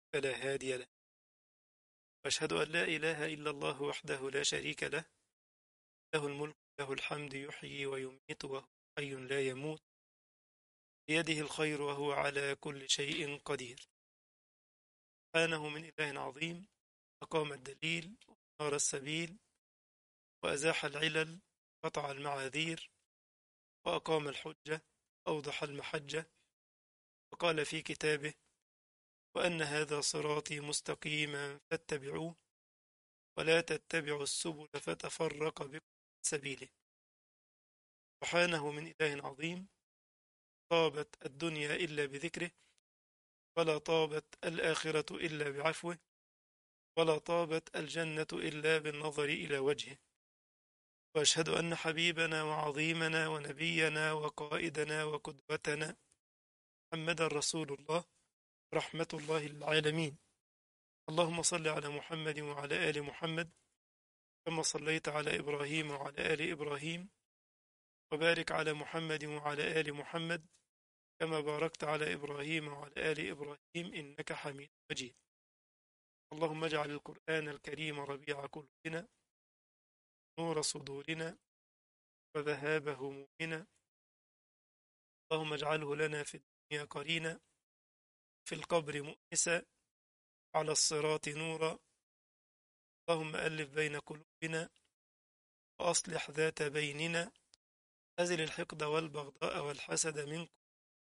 فلا هادي له وأشهد أن لا إله إلا الله وحده لا شريك له له الملك له الحمد يحيي ويميت وهو حي لا يموت بيده الخير وهو على كل شيء قدير سبحانه من إله عظيم أقام الدليل ونار السبيل وأزاح العلل قطع المعاذير وأقام الحجة أوضح المحجة وقال في كتابه وأن هذا صراطي مستقيما فاتبعوه ولا تتبعوا السبل فتفرق بكم عن سبيله سبحانه من إله عظيم طابت الدنيا إلا بذكره ولا طابت الآخرة إلا بعفوه ولا طابت الجنة إلا بالنظر إلى وجهه وأشهد أن حبيبنا وعظيمنا ونبينا وقائدنا وقدوتنا محمدا رسول الله رحمة الله للعالمين اللهم صل على محمد وعلى آل محمد كما صليت على إبراهيم وعلى آل إبراهيم وبارك على محمد وعلى آل محمد كما باركت على إبراهيم وعلى آل إبراهيم إنك حميد مجيد اللهم اجعل القرآن الكريم ربيع قلوبنا نور صدورنا وذهاب همومنا اللهم اجعله لنا في الدنيا قرينا في القبر مؤنسا على الصراط نورا اللهم ألف بين قلوبنا وأصلح ذات بيننا أزل الحقد والبغضاء والحسد منكم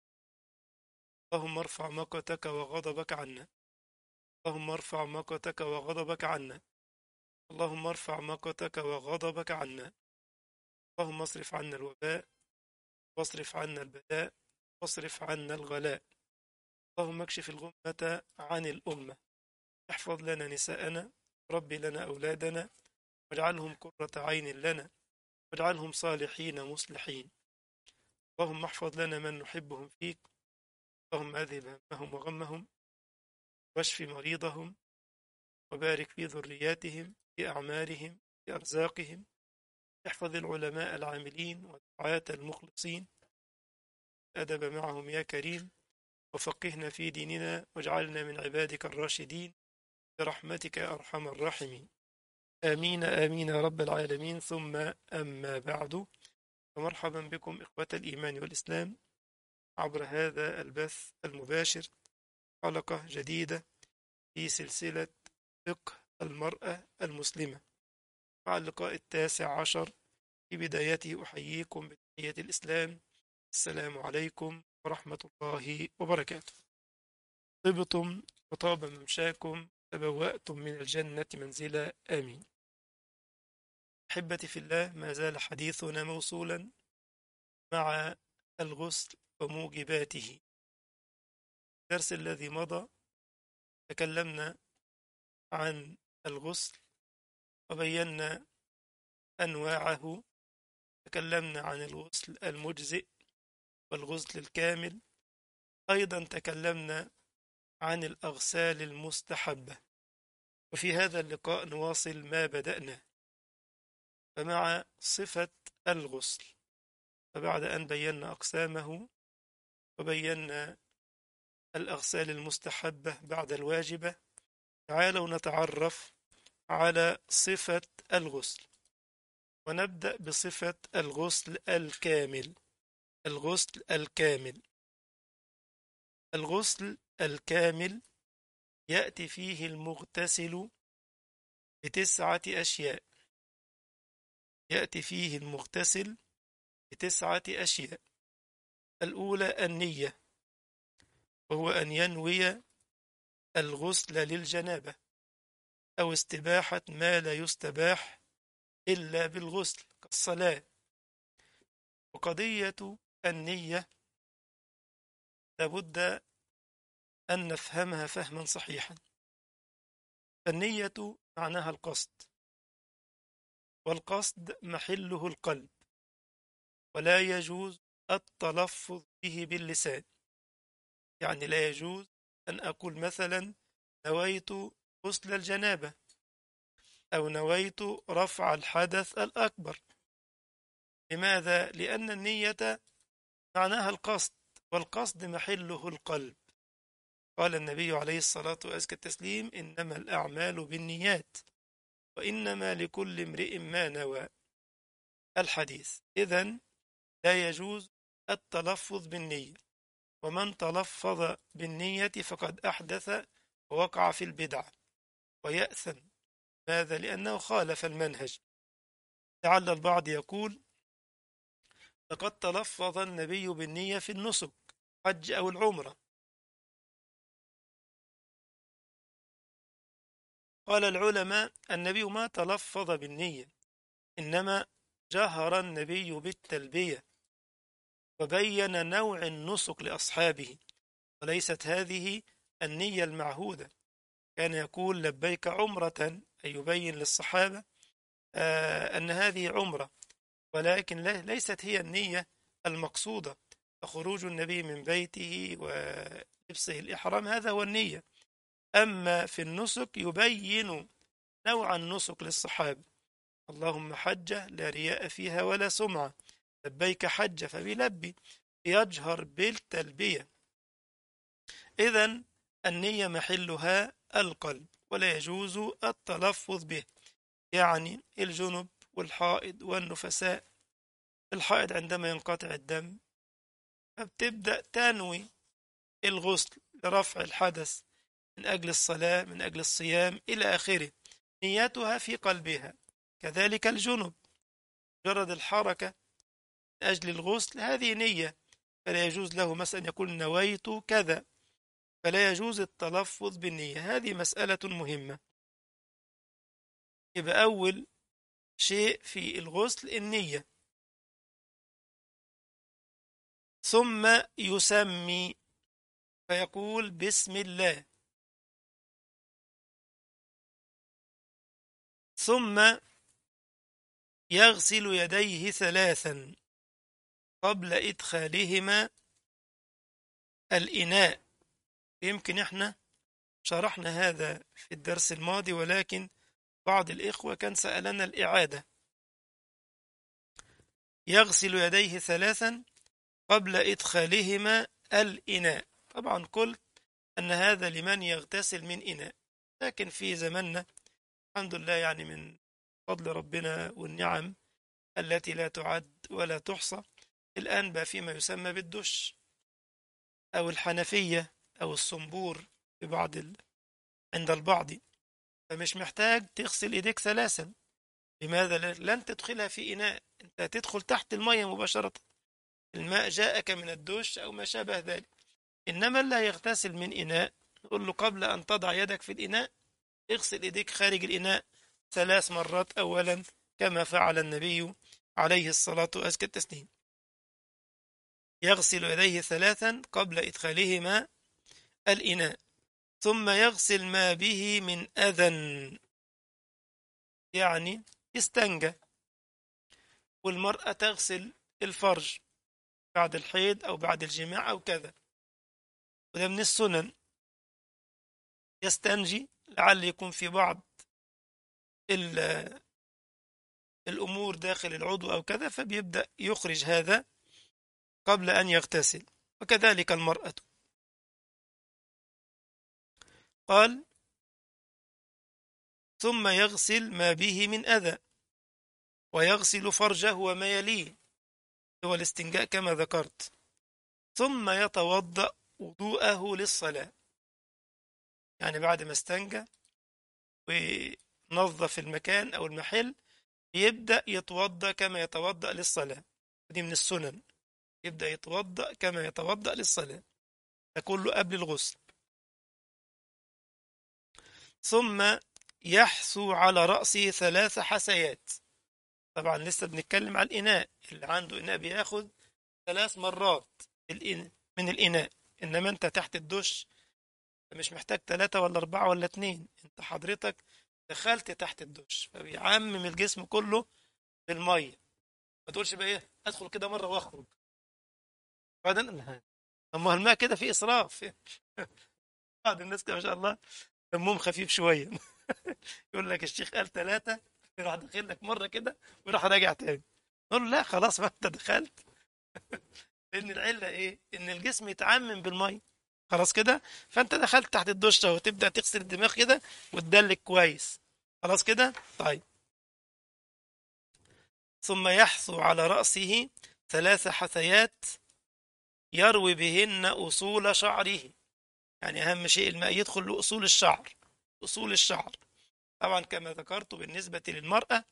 اللهم ارفع مقتك وغضبك عنا اللهم ارفع مقتك وغضبك عنا اللهم ارفع مقتك وغضبك عنا اللهم اصرف عنا الوباء واصرف عنا البلاء واصرف عنا الغلاء اللهم اكشف الغمة عن الأمة احفظ لنا نساءنا ربي لنا أولادنا واجعلهم قرة عين لنا واجعلهم صالحين مصلحين اللهم احفظ لنا من نحبهم فيك اللهم اذهب همهم وغمهم واشف مريضهم وبارك في ذرياتهم في أعمالهم في أرزاقهم احفظ العلماء العاملين والدعاة المخلصين أدب معهم يا كريم وفقهنا في ديننا واجعلنا من عبادك الراشدين برحمتك يا أرحم الراحمين آمين آمين يا رب العالمين ثم أما بعد فمرحبا بكم إخوة الإيمان والإسلام عبر هذا البث المباشر حلقة جديدة في سلسلة فقه المرأة المسلمة مع اللقاء التاسع عشر في بدايته أحييكم بتحية الإسلام السلام عليكم ورحمة الله وبركاته طبتم وطاب ممشاكم تبوأتم من الجنة منزلا آمين أحبتي في الله ما زال حديثنا موصولا مع الغسل وموجباته الدرس الذي مضى تكلمنا عن الغسل وبينا أنواعه تكلمنا عن الغسل المجزئ والغسل الكامل أيضا تكلمنا عن الأغسال المستحبة وفي هذا اللقاء نواصل ما بدأنا فمع صفة الغسل فبعد أن بينا أقسامه وبينا الأغسال المستحبة بعد الواجبة تعالوا نتعرف على صفة الغسل ونبدأ بصفة الغسل الكامل الغسل الكامل الغسل الكامل يأتي فيه المغتسل بتسعة أشياء يأتي فيه المغتسل بتسعة أشياء الأولى النية وهو أن ينوي الغسل للجنابة أو استباحة ما لا يستباح إلا بالغسل كالصلاة وقضية النية لابد أن نفهمها فهما صحيحا النية معناها القصد والقصد محله القلب ولا يجوز التلفظ به باللسان يعني لا يجوز أن أقول مثلا نويت غسل الجنابة أو نويت رفع الحدث الأكبر لماذا؟ لأن النية معناها القصد والقصد محله القلب قال النبي عليه الصلاة وأزكى التسليم إنما الأعمال بالنيات وإنما لكل امرئ ما نوى الحديث إذا لا يجوز التلفظ بالنية ومن تلفظ بالنية فقد أحدث ووقع في البدعة ويأثم ماذا لأنه خالف المنهج لعل البعض يقول لقد تلفظ النبي بالنية في النسك حج أو العمرة قال العلماء النبي ما تلفظ بالنية إنما جهر النبي بالتلبية وبين نوع النسك لأصحابه وليست هذه النية المعهودة كان يقول لبيك عمرة أي يبين للصحابة آه أن هذه عمرة ولكن ليست هي النية المقصودة فخروج النبي من بيته ولبسه الإحرام هذا هو النية أما في النسك يبين نوع النسك للصحابة اللهم حجة لا رياء فيها ولا سمعة لبيك حجة فبيلبي يجهر بالتلبية إذا النية محلها القلب ولا يجوز التلفظ به يعني الجنب والحائض والنفساء الحائض عندما ينقطع الدم فبتبدأ تنوي الغسل لرفع الحدث من أجل الصلاة من أجل الصيام إلى آخره نيتها في قلبها كذلك الجنب مجرد الحركة من أجل الغسل هذه نية فلا يجوز له مثلا يقول نويت كذا فلا يجوز التلفظ بالنية هذه مسألة مهمة يبقى أول شيء في الغسل النية ثم يسمي فيقول بسم الله ثم يغسل يديه ثلاثا قبل إدخالهما الإناء يمكن احنا شرحنا هذا في الدرس الماضي ولكن بعض الإخوة كان سألنا الإعادة يغسل يديه ثلاثا قبل إدخالهما الإناء طبعا قلت أن هذا لمن يغتسل من إناء لكن في زمننا الحمد لله يعني من فضل ربنا والنعم التي لا تعد ولا تحصى الآن بقى فيما يسمى بالدش أو الحنفية أو الصنبور في بعض ال... عند البعض فمش محتاج تغسل إيديك ثلاثا لماذا لن تدخلها في إناء أنت تدخل تحت المية مباشرة الماء جاءك من الدش أو ما شابه ذلك إنما لا يغتسل من إناء نقول له قبل أن تضع يدك في الإناء اغسل إيديك خارج الإناء ثلاث مرات أولا كما فعل النبي عليه الصلاة وأزكى التسليم يغسل يديه ثلاثا قبل إدخالهما الإناء ثم يغسل ما به من أذى يعني استنجى والمرأة تغسل الفرج بعد الحيض أو بعد الجماع أو كذا وده من السنن يستنجي لعل يكون في بعض الأمور داخل العضو أو كذا فبيبدأ يخرج هذا قبل أن يغتسل وكذلك المرأة قال ثم يغسل ما به من أذى ويغسل فرجه وما يليه هو الاستنجاء كما ذكرت ثم يتوضأ وضوءه للصلاة يعني بعد ما استنجى ونظف المكان أو المحل يبدأ يتوضأ كما يتوضأ للصلاة دي من السنن يبدأ يتوضأ كما يتوضأ للصلاة ده كله قبل الغسل ثم يحثو على رأسه ثلاث حسيات طبعا لسه بنتكلم على الإناء اللي عنده إناء بياخد ثلاث مرات من الإناء إنما أنت تحت الدش مش محتاج ثلاثة ولا أربعة ولا اتنين أنت حضرتك دخلت تحت الدش فبيعمم الجسم كله بالمية ما تقولش بقى إيه أدخل كده مرة وأخرج بعدين أما الماء كده في إسراف بعض الناس كده ما شاء الله دمهم خفيف شوية يقول لك الشيخ قال ثلاثة يروح داخل لك مرة كده ويروح راجع تاني نقول له لا خلاص ما أنت دخلت لأن العلة إيه؟ إن الجسم يتعمم بالمية خلاص كده فانت دخلت تحت الدش اهو تبدا تغسل الدماغ كده وتدلك كويس خلاص كده طيب ثم يحثو على رأسه ثلاث حثيات يروي بهن أصول شعره يعني أهم شيء الماء يدخل لأصول الشعر أصول الشعر طبعا كما ذكرت بالنسبة للمرأة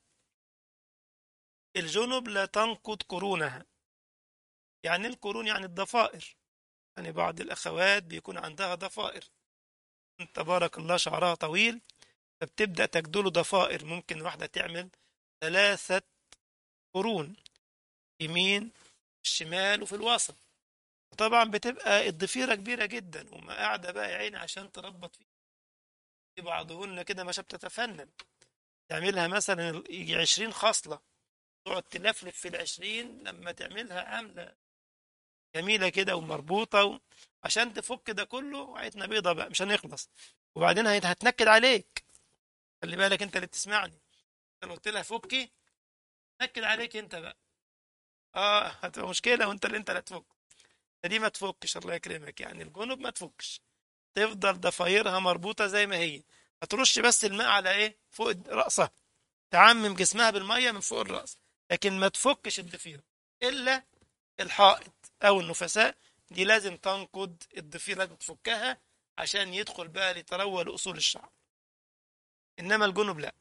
الجنب لا تنقض قرونها يعني القرون يعني الضفائر يعني بعض الأخوات بيكون عندها ضفائر تبارك الله شعرها طويل فبتبدأ تجدله ضفائر ممكن واحدة تعمل ثلاثة قرون يمين الشمال وفي الوسط طبعا بتبقى الضفيرة كبيرة جدا وما قاعدة بقى يا عيني عشان تربط فيه في بعضهن كده مش بتتفنن تعملها مثلا يجي عشرين خصلة تقعد تلفلف في العشرين لما تعملها عاملة جميلة كده ومربوطة و... عشان تفك ده كله عيتنا بيضة بقى مش هنخلص وبعدين هت- هتنكد عليك خلي بالك انت اللي بتسمعني انا قلت لها فكي نكد عليك انت بقى اه هتبقى مشكلة وانت اللي انت اللي هتفك دي ما تفكش الله يكرمك يعني الجنوب ما تفكش تفضل ضفايرها مربوطة زي ما هي هترش بس الماء على ايه فوق رأسها تعمم جسمها بالمية من فوق الرأس لكن ما تفكش الضفيرة إلا الحائط أو النفساء دي لازم تنقض الضفيرة لازم تفكها عشان يدخل بقى لتروى لأصول الشعر إنما الجنب لا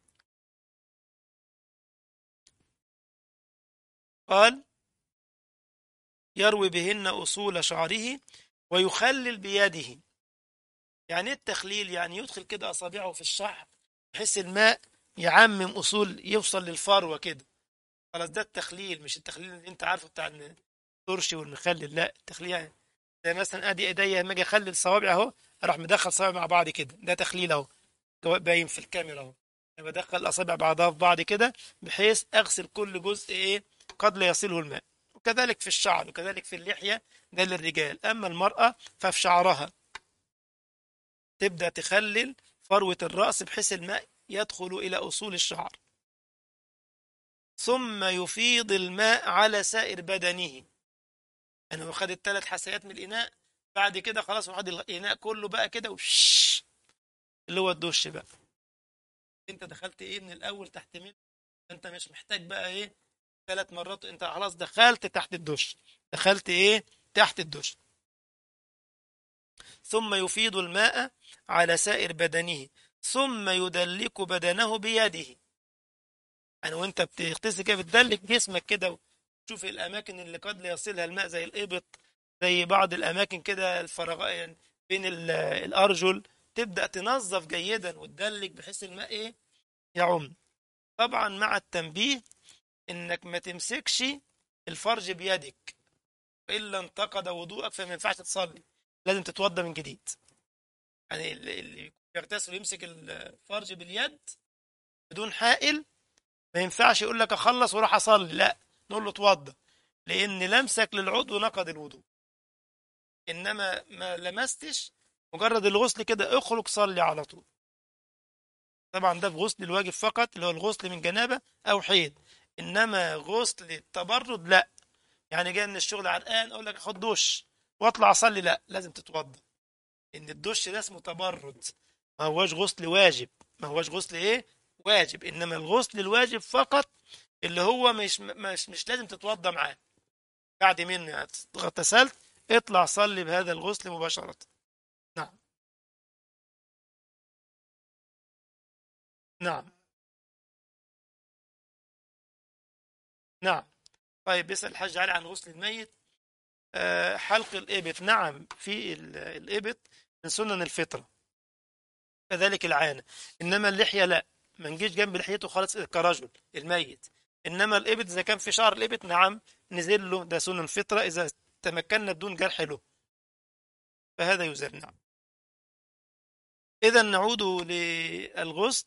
قال يروي بهن أصول شعره ويخلل بيده يعني ايه التخليل يعني يدخل كده أصابعه في الشعر بحيث الماء يعمم أصول يوصل للفروة كده خلاص ده التخليل مش التخليل اللي انت عارفه بتاع الترشي والمخلل لا التخليل يعني زي مثلا ادي ايديا لما اجي اخلل صوابعي اهو اروح مدخل صوابعي مع بعض كده ده تخليل اهو باين في الكاميرا اهو انا بدخل الاصابع بعضها في بعض كده بحيث اغسل كل جزء ايه قد لا يصله الماء وكذلك في الشعر وكذلك في اللحية ده للرجال أما المرأة ففي شعرها تبدأ تخلل فروة الرأس بحيث الماء يدخل إلى أصول الشعر ثم يفيض الماء على سائر بدنه أنا واخد الثلاث حسيات من الإناء بعد كده خلاص واخد الإناء كله بقى كده وش اللي هو الدش بقى انت دخلت ايه من الاول تحت مين انت مش محتاج بقى ايه ثلاث مرات انت خلاص دخلت تحت الدش دخلت ايه تحت الدش ثم يفيض الماء على سائر بدنه ثم يدلك بدنه بيده يعني وانت بتغتسل كده بتدلك جسمك كده وتشوف الاماكن اللي قد لا يصلها الماء زي الابط زي بعض الاماكن كده الفراغ يعني بين الارجل تبدا تنظف جيدا وتدلك بحيث الماء ايه يعم طبعا مع التنبيه انك ما تمسكش الفرج بيدك والا انتقد وضوءك فما ينفعش تصلي لازم تتوضى من جديد يعني اللي يغتسل ويمسك الفرج باليد بدون حائل ما ينفعش يقول لك اخلص واروح اصلي لا نقول له اتوضى لان لمسك للعضو نقض الوضوء انما ما لمستش مجرد الغسل كده اخرج صلي على طول طبعا ده بغسل الواجب فقط اللي هو الغسل من جنابه او حيض انما غسل التبرد لا يعني جاي من الشغل عرقان اقول لك خد دش واطلع اصلي لا لازم تتوضى ان الدش ده اسمه تبرد ما هوش غسل واجب ما هوش غسل ايه واجب انما الغسل الواجب فقط اللي هو مش مش مش لازم تتوضى معاه بعد منه اغتسلت اطلع صلي بهذا الغسل مباشرة نعم نعم نعم طيب بيسأل الحاج علي عن غسل الميت أه حلق الإبط نعم في الإبط من سنن الفطرة كذلك العانة إنما اللحية لا ما نجيش جنب لحيته خالص كرجل الميت إنما الإبط إذا كان في شعر الإبط نعم نزل له ده سنن الفطرة إذا تمكنا بدون جرح له فهذا يزال نعم إذا نعود للغسل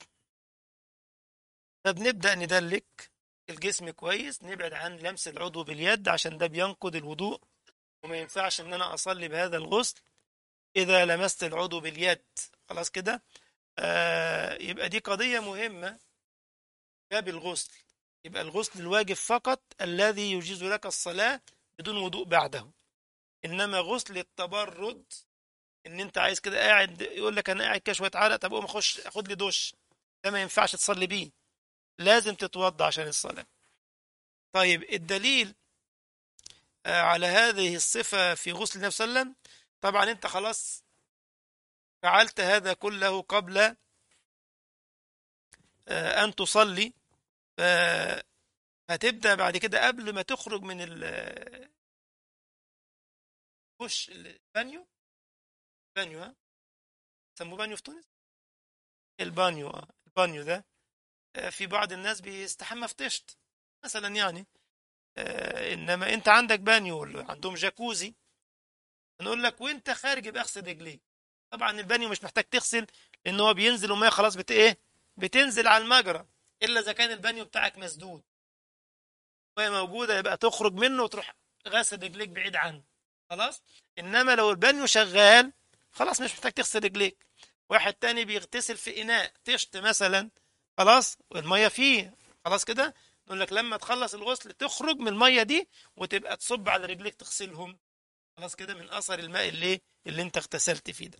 فبنبدأ ندلك الجسم كويس نبعد عن لمس العضو باليد عشان ده بينقض الوضوء وما ينفعش ان انا اصلي بهذا الغسل اذا لمست العضو باليد خلاص كده آه يبقى دي قضية مهمة باب الغسل يبقى الغسل الواجب فقط الذي يجيز لك الصلاة بدون وضوء بعده إنما غسل التبرد ان انت عايز كده قاعد يقول لك انا قاعد كده شويه عرق طب قوم اخش اخد لي دش ده ما ينفعش تصلي بيه لازم تتوضا عشان الصلاه طيب الدليل آه، على هذه الصفه في غسل النبي صلى الله عليه وسلم طبعا انت خلاص فعلت هذا كله قبل آه، ان تصلي ف- هتبدا بعد كده قبل ما تخرج من ال خش البانيو بانيو ها سموه بانيو في تونس البانيو اه البانيو ده آه، في بعض الناس بيستحمى في طشت مثلا يعني آه، انما انت عندك بانيو ولا عندهم جاكوزي نقول لك وانت خارج يبقى اغسل رجليك طبعا البانيو مش محتاج تغسل لان هو بينزل وميه خلاص بت ايه بتنزل على المجرى الا اذا كان البانيو بتاعك مسدود وهي موجوده يبقى تخرج منه وتروح غاسل رجليك بعيد عنه خلاص انما لو البانيو شغال خلاص مش محتاج تغسل رجليك واحد تاني بيغتسل في اناء طشت مثلا خلاص والميه فيه خلاص كده نقول لك لما تخلص الغسل تخرج من الميه دي وتبقى تصب على رجليك تغسلهم خلاص كده من اثر الماء اللي اللي انت اغتسلت فيه ده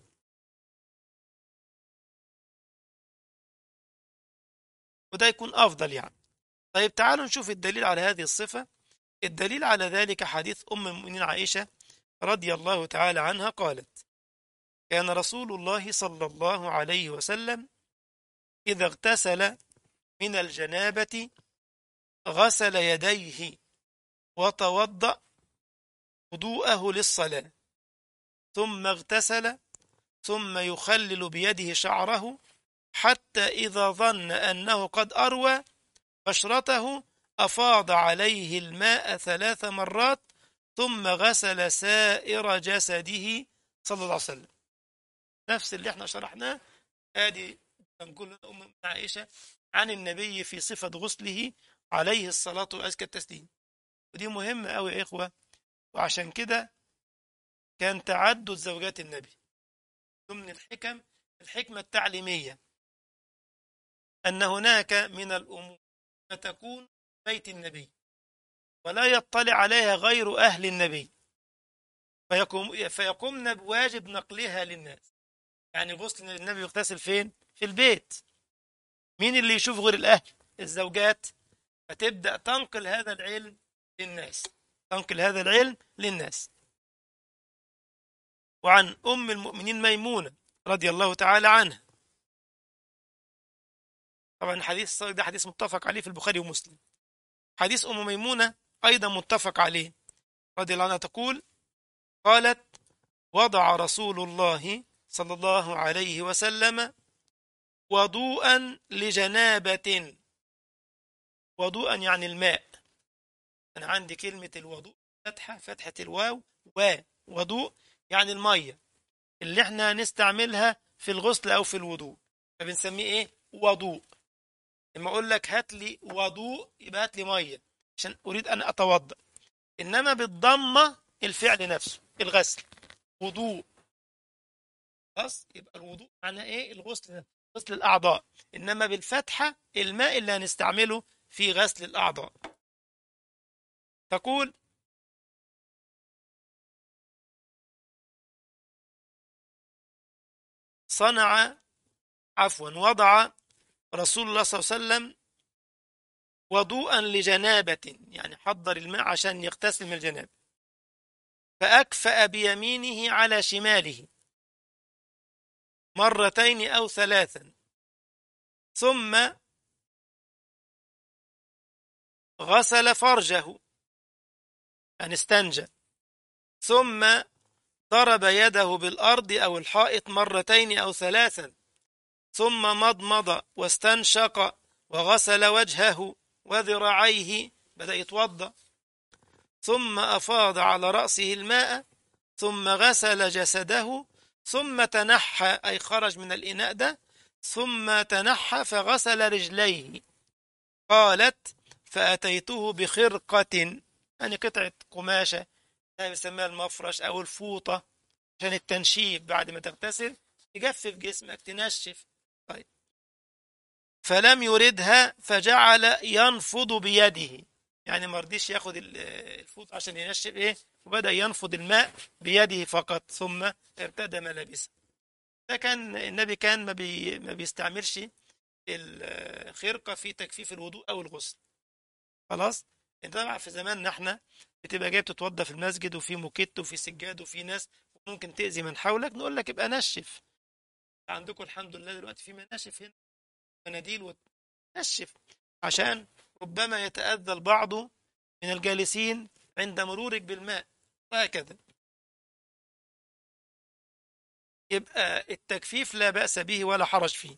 وده يكون افضل يعني طيب تعالوا نشوف الدليل على هذه الصفه الدليل على ذلك حديث ام المؤمنين عائشه رضي الله تعالى عنها قالت كان رسول الله صلى الله عليه وسلم إذا اغتسل من الجنابة غسل يديه وتوضأ وضوءه للصلاة ثم اغتسل ثم يخلل بيده شعره حتى إذا ظن أنه قد أروى بشرته أفاض عليه الماء ثلاث مرات ثم غسل سائر جسده صلى الله عليه وسلم نفس اللي احنا شرحناه ادي نقول ام عائشه عن النبي في صفه غسله عليه الصلاه وازكى التسليم ودي مهمه قوي يا اخوه وعشان كده كان تعدد زوجات النبي ضمن الحكم الحكمه التعليميه ان هناك من الامور ما تكون بيت النبي ولا يطلع عليها غير اهل النبي فيقوم فيقومن بواجب نقلها للناس يعني غسل النبي يغتسل فين في البيت مين اللي يشوف غير الاهل الزوجات فتبدا تنقل هذا العلم للناس تنقل هذا العلم للناس وعن ام المؤمنين ميمونه رضي الله تعالى عنها طبعا الحديث ده حديث متفق عليه في البخاري ومسلم حديث ام ميمونه ايضا متفق عليه رضي الله عنها تقول قالت وضع رسول الله صلى الله عليه وسلم وضوءا لجنابة وضوءا يعني الماء أنا عندي كلمة الوضوء فتحة فتحة الواو و وضوء يعني المية اللي احنا نستعملها في الغسل أو في الوضوء فبنسميه ايه وضوء لما أقول لك هات لي وضوء يبقى هات لي مية عشان أريد أن أتوضأ إنما بالضمة الفعل نفسه الغسل وضوء خلاص يبقى الوضوء معناه ايه الغسل غسل الاعضاء انما بالفتحه الماء اللي هنستعمله في غسل الاعضاء تقول صنع عفوا وضع رسول الله صلى الله عليه وسلم وضوءا لجنابة يعني حضر الماء عشان يغتسل من الجنابة فأكفأ بيمينه على شماله مرتين أو ثلاثا ثم غسل فرجه يعني استنجى ثم ضرب يده بالأرض أو الحائط مرتين أو ثلاثا ثم مضمض واستنشق وغسل وجهه وذراعيه بدأ يتوضأ ثم أفاض على رأسه الماء ثم غسل جسده ثم تنحى أي خرج من الإناء ده ثم تنحى فغسل رجليه قالت فأتيته بخرقة يعني قطعة قماشة بيسميها المفرش أو الفوطة عشان التنشيف بعد ما تغتسل تجفف جسمك تنشف طيب فلم يردها فجعل ينفض بيده يعني ما رضيش ياخد ال- الفوط عشان ينشف ايه وبدأ ينفض الماء بيده فقط ثم ارتدى ملابسه ده كان النبي كان ما, بي ما بيستعملش الخرقة في تجفيف الوضوء أو الغسل خلاص انت طبعا في زماننا احنا بتبقى جاي بتتوضى في المسجد وفي موكيت وفي سجاد وفي ناس ممكن تأذي من حولك نقول لك ابقى نشف عندكم الحمد لله دلوقتي في مناشف هنا مناديل ونشف عشان ربما يتأذى البعض من الجالسين عند مرورك بالماء وهكذا يبقى التجفيف لا بأس به ولا حرج فيه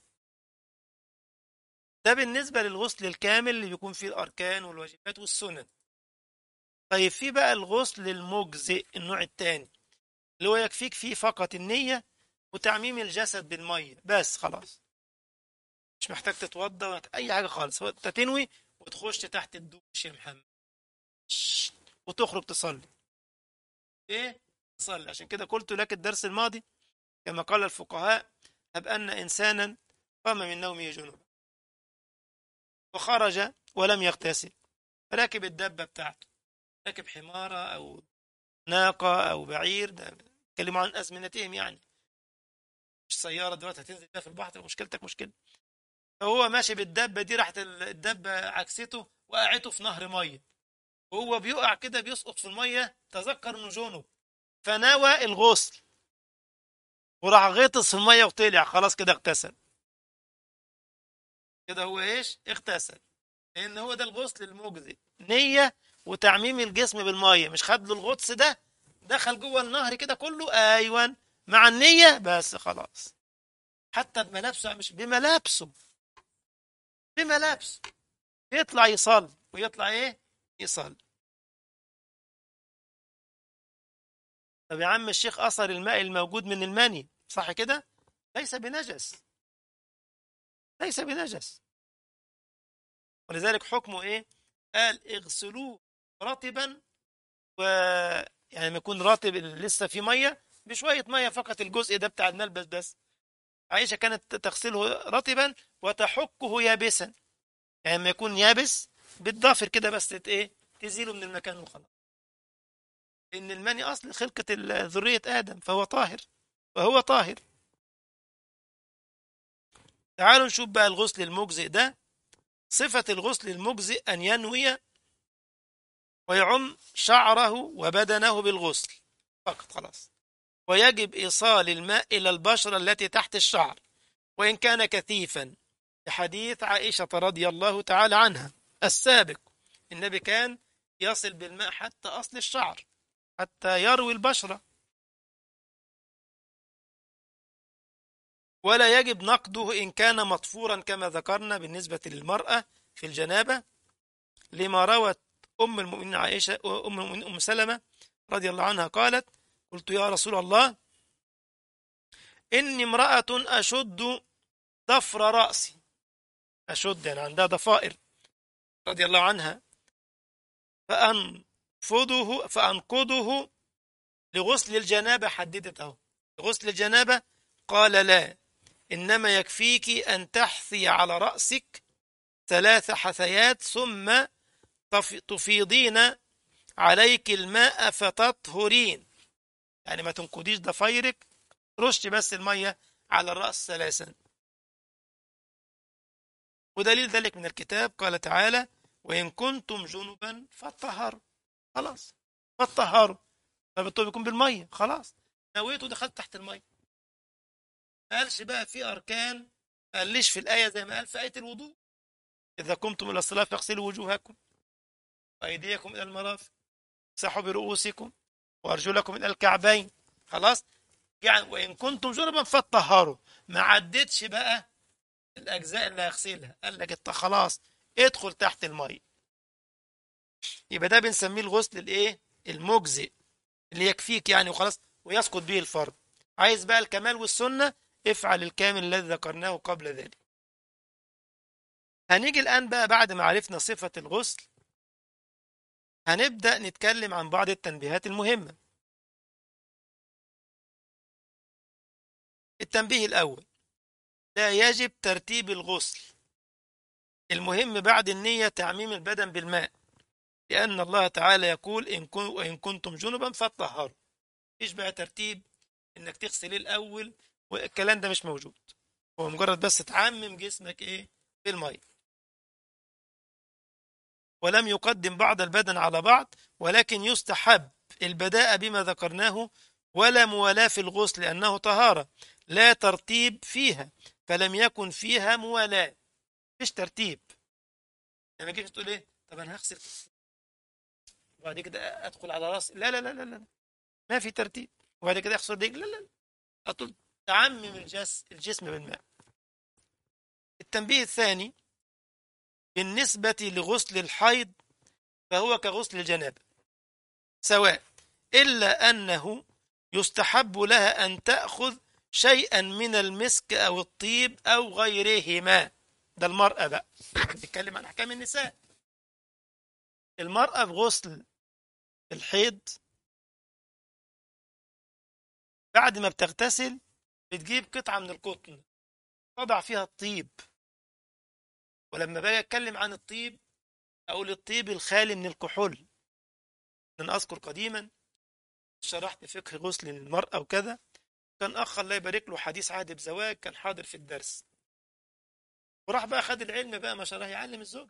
ده بالنسبة للغسل الكامل اللي بيكون فيه الأركان والواجبات والسنن طيب في بقى الغسل المجزئ النوع الثاني اللي هو يكفيك فيه فقط النية وتعميم الجسد بالمية بس خلاص مش محتاج تتوضى ولا أي حاجة خالص هو أنت تنوي وتخش تحت الدوش يا محمد شش، وتخرج تصلي إيه؟ تصلي عشان كده قلت لك الدرس الماضي كما قال الفقهاء هب أن إنسانا قام من نومه جنوبا وخرج ولم يغتسل راكب الدبة بتاعته راكب حمارة أو ناقة أو بعير ده بيتكلموا عن أزمنتهم يعني مش سيارة دلوقتي هتنزل بيها في البحر مشكلتك مشكلة فهو ماشي بالدبة دي راحت الدبة عكسته وقعته في نهر مية وهو بيقع كده بيسقط في المية تذكر من جنوب فنوى الغسل وراح غطس في المية وطلع خلاص كده اغتسل كده هو ايش اغتسل لان هو ده الغسل المجزي نية وتعميم الجسم بالمية مش خد له الغطس ده دخل جوه النهر كده كله ايوه مع النية بس خلاص حتى بملابسه مش بملابسه بملابسه يطلع يصلي ويطلع ايه يصلي طب يا عم الشيخ اثر الماء الموجود من المني صح كده ليس بنجس ليس بنجس ولذلك حكمه ايه قال اغسلوه رطبا و يعني ما يكون رطب لسه في ميه بشويه ميه فقط الجزء ده بتاع الملبس بس عائشه كانت تغسله رطبا وتحكه يابسا يعني لما يكون يابس بالضافر كده بس تت- ايه تزيله من المكان وخلاص ان المني اصل خلقه ال- ذريه ادم فهو طاهر وهو طاهر تعالوا نشوف بقى الغسل المجزئ ده صفة الغسل المجزئ أن ينوي ويعم شعره وبدنه بالغسل فقط خلاص ويجب إيصال الماء إلى البشرة التي تحت الشعر وإن كان كثيفا لحديث عائشة رضي الله تعالى عنها السابق النبي كان يصل بالماء حتى أصل الشعر حتى يروي البشرة ولا يجب نقده إن كان مطفورا كما ذكرنا بالنسبة للمرأة في الجنابة لما روت أم المؤمنين عائشة أم المؤمنين أم سلمة رضي الله عنها قالت قلت يا رسول الله إني امرأة أشد ضفر رأسي أشد يعني عندها ضفائر رضي الله عنها فأنفضه فأنقضه لغسل الجنابة حددت أهو لغسل الجنابة قال لا إنما يكفيك أن تحثي على رأسك ثلاث حثيات ثم تف- تفيضين عليك الماء فتطهرين يعني ما تنقضيش ضفايرك رش بس المية على الرأس ثلاثا ودليل ذلك من الكتاب قال تعالى وإن كنتم جنبا فطهروا خلاص فطهروا فبالطول يكون بالمية خلاص نويت ودخلت تحت المية ما قالش بقى في أركان ما قاليش في الآية زي ما قال في آية الوضوء إذا قمتم إلى الصلاة فاغسلوا وجوهكم وأيديكم إلى المرافق امسحوا برؤوسكم وأرجلكم إلى الكعبين خلاص يعني وإن كنتم جنبا فطهروا ما عدتش بقى الأجزاء اللي هيغسلها قال لك انت خلاص ادخل تحت المية يبقى ده بنسميه الغسل الايه المجزئ اللي يكفيك يعني وخلاص ويسقط به الفرض عايز بقى الكمال والسنة افعل الكامل الذي ذكرناه قبل ذلك هنيجي الآن بقى بعد ما عرفنا صفة الغسل هنبدأ نتكلم عن بعض التنبيهات المهمة التنبيه الأول لا يجب ترتيب الغسل المهم بعد النية تعميم البدن بالماء لأن الله تعالى يقول إن, كن وإن كنتم جنبا فطهروا مفيش بقى ترتيب إنك تغسل الأول والكلام ده مش موجود هو مجرد بس تعمم جسمك إيه بالمية ولم يقدم بعض البدن على بعض ولكن يستحب البداء بما ذكرناه ولا موالاة في الغسل لأنه طهارة لا ترتيب فيها فلم يكن فيها موالاة مفيش ترتيب لما يعني تقول ايه طب انا هغسل وبعد كده ادخل على راسي لا لا لا لا لا ما في ترتيب وبعد كده اغسل رجلي لا لا اطول تعمم الجس الجسم بالماء التنبيه الثاني بالنسبة لغسل الحيض فهو كغسل الجنابة سواء إلا أنه يستحب لها أن تأخذ شيئا من المسك أو الطيب أو غيرهما ده المرأة بقى بنتكلم عن أحكام النساء المرأة في غسل الحيض بعد ما بتغتسل بتجيب قطعة من القطن تضع فيها الطيب ولما باجي اتكلم عن الطيب اقول الطيب الخالي من الكحول انا اذكر قديما شرحت فقه غسل المرأة وكذا كان اخ الله يبارك له حديث عهد بزواج كان حاضر في الدرس وراح بقى خد العلم بقى ما شاء الله يعلم الزوج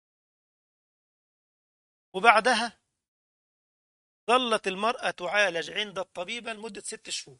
وبعدها ظلت المرأة تعالج عند الطبيبة لمدة ست شهور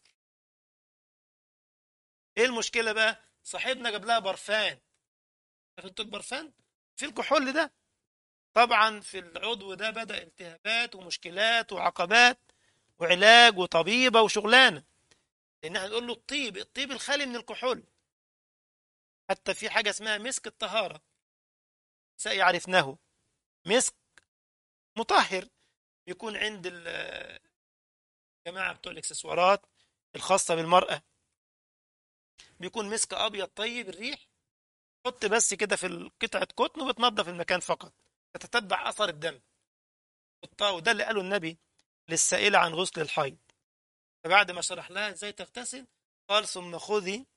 ايه المشكلة بقى صاحبنا جاب لها برفان انتوا البرفان في الكحول ده طبعا في العضو ده بدأ التهابات ومشكلات وعقبات وعلاج وطبيبة وشغلانة لأن احنا نقول له الطيب الطيب الخالي من الكحول حتى في حاجة اسمها مسك الطهارة سيعرفناه مسك مطهر يكون عند الجماعة بتوع الاكسسوارات الخاصة بالمرأة بيكون مسك أبيض طيب الريح حط بس كده في قطعة قطن وبتنظف المكان فقط تتتبع أثر الدم وده اللي قاله النبي للسائلة عن غسل الحيض فبعد ما شرح لها ازاي تغتسل قال ثم خذي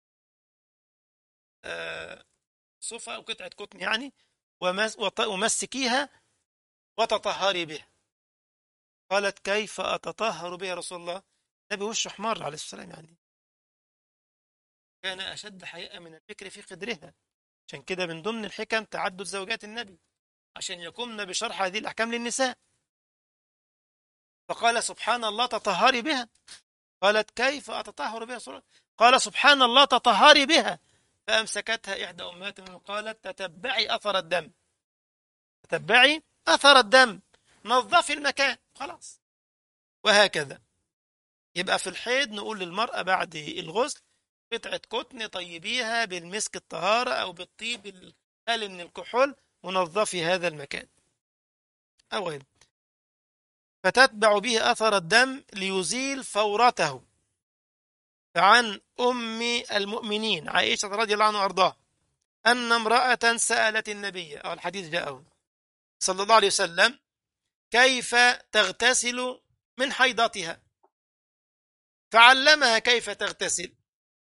آه صفة أو قطعة قطن يعني ومسكيها وتطهري بها قالت كيف أتطهر بها رسول الله النبي وشه حمار عليه السلام يعني كان أشد حياء من الفكر في قدرها عشان كده من ضمن الحكم تعدد زوجات النبي عشان يقومن بشرح هذه الأحكام للنساء فقال سبحان الله تطهري بها قالت كيف أتطهر بها صورة قال سبحان الله تطهري بها فأمسكتها إحدى أمهاتهم وقالت تتبعي أثر الدم تتبعي أثر الدم نظفي المكان خلاص وهكذا يبقى في الحيض نقول للمرأة بعد الغسل قطعة قطن طيبيها بالمسك الطهارة أو بالطيب الخالي من الكحول ونظفي هذا المكان أو غيره فتتبع به أثر الدم ليزيل فورته فعن أم المؤمنين عائشة رضي الله عنها وأرضاها أن امرأة سألت النبي أو الحديث جاءه صلى الله عليه وسلم كيف تغتسل من حيضتها فعلمها كيف تغتسل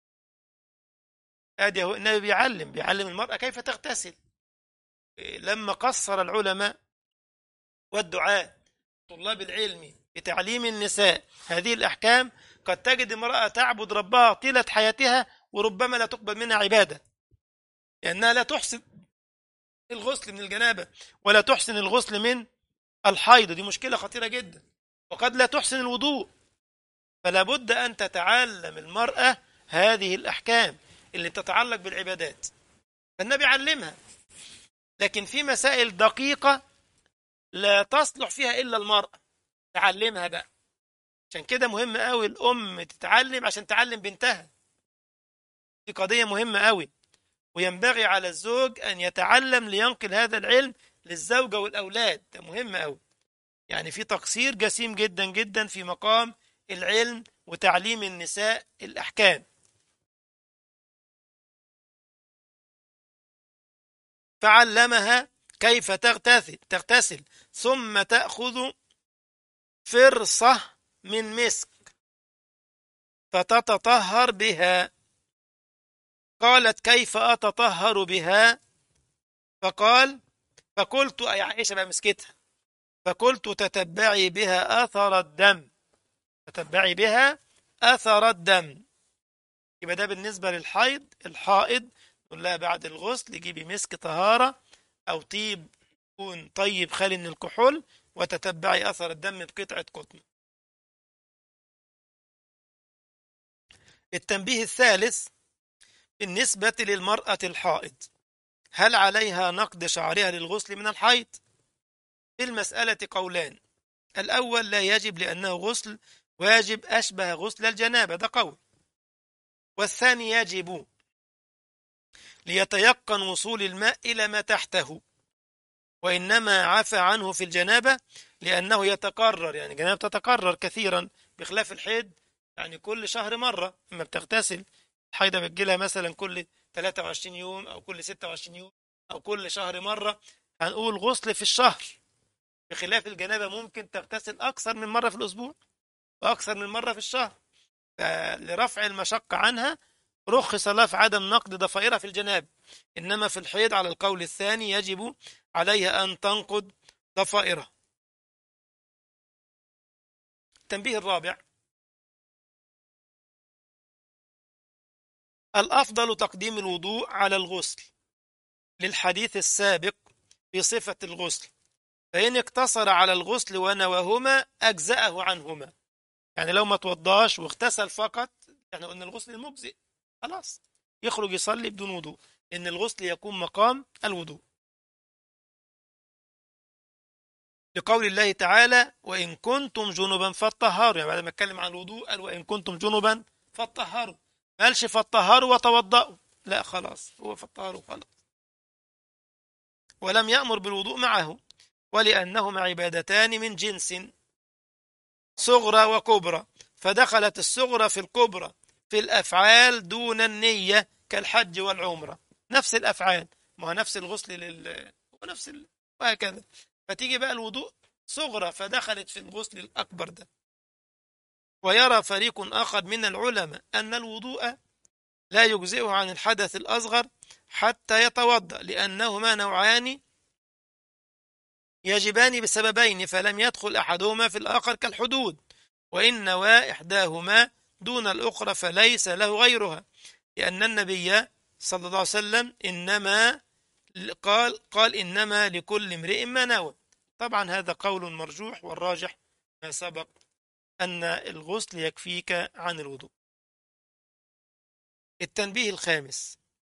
ادي هو النبي بيعلم بيعلم المرأة كيف تغتسل لما قصر العلماء والدعاة طلاب العلم بتعليم النساء هذه الأحكام قد تجد امرأة تعبد ربها طيلة حياتها وربما لا تقبل منها عبادة لأنها لا تحسن الغسل من الجنابة ولا تحسن الغسل من الحيض دي مشكلة خطيرة جدا وقد لا تحسن الوضوء فلا بد أن تتعلم المرأة هذه الأحكام اللي تتعلق بالعبادات فالنبي علمها لكن في مسائل دقيقة لا تصلح فيها إلا المرأة تعلمها بقى عشان كده مهم قوي الأم تتعلم عشان تعلم بنتها دي قضية مهمة قوي وينبغي على الزوج أن يتعلم لينقل هذا العلم للزوجة والأولاد ده مهم قوي يعني في تقصير جسيم جدا جدا في مقام العلم وتعليم النساء الأحكام فعلمها كيف تغتسل تغتسل ثم تأخذ فرصة من مسك فتتطهر بها قالت كيف أتطهر بها فقال فقلت أي عائشة بقى مسكتها فقلت تتبعي بها أثر الدم تتبعي بها أثر الدم يبقى ده بالنسبة للحيض الحائض نقول لها بعد الغسل جيبي مسك طهارة أو طيب يكون طيب خالي من الكحول وتتبعي أثر الدم بقطعة قطن التنبيه الثالث بالنسبة للمرأة الحائض هل عليها نقد شعرها للغسل من الحيض؟ في المسألة قولان الأول لا يجب لأنه غسل واجب أشبه غسل الجنابة ده قول والثاني يجب ليتيقن وصول الماء إلى ما تحته وإنما عفى عنه في الجنابة لأنه يتكرر يعني الجنابة تتكرر كثيرا بخلاف الحيض يعني كل شهر مرة لما بتغتسل الحيضة بتجيلها مثلا كل 23 يوم أو كل 26 يوم أو كل شهر مرة هنقول غسل في الشهر بخلاف الجنابة ممكن تغتسل أكثر من مرة في الأسبوع وأكثر من مرة في الشهر لرفع المشقة عنها رخص لها في عدم نقد ضفائرها في الجناب إنما في الحيض على القول الثاني يجب عليها أن تنقض ضفائرها التنبيه الرابع الأفضل تقديم الوضوء على الغسل للحديث السابق في صفة الغسل فإن اقتصر على الغسل ونواهما أجزأه عنهما يعني لو ما توضاش واغتسل فقط يعني قلنا الغسل المجزئ خلاص يخرج يصلي بدون وضوء إن الغسل يكون مقام الوضوء لقول الله تعالى وإن كنتم جنبا فطهروا يعني بعد ما اتكلم عن الوضوء قال وإن كنتم جنبا فطهروا ما قالش فطهروا وتوضأوا لا خلاص هو فطهروا خلاص ولم يأمر بالوضوء معه ولأنهما عبادتان من جنس صغرى وكبرى فدخلت الصغرى في الكبرى في الأفعال دون النية كالحج والعمرة نفس الأفعال ما هو نفس الغسل لل ونفس ال... وهكذا فتيجي بقى الوضوء صغرى فدخلت في الغسل الأكبر ده ويرى فريق آخر من العلماء أن الوضوء لا يجزئه عن الحدث الأصغر حتى يتوضأ لأنهما نوعان يجبان بسببين فلم يدخل أحدهما في الآخر كالحدود وإن نوى إحداهما دون الأخرى فليس له غيرها لأن النبي صلى الله عليه وسلم إنما قال قال إنما لكل امرئ ما نوى طبعا هذا قول مرجوح والراجح ما سبق أن الغسل يكفيك عن الوضوء التنبيه الخامس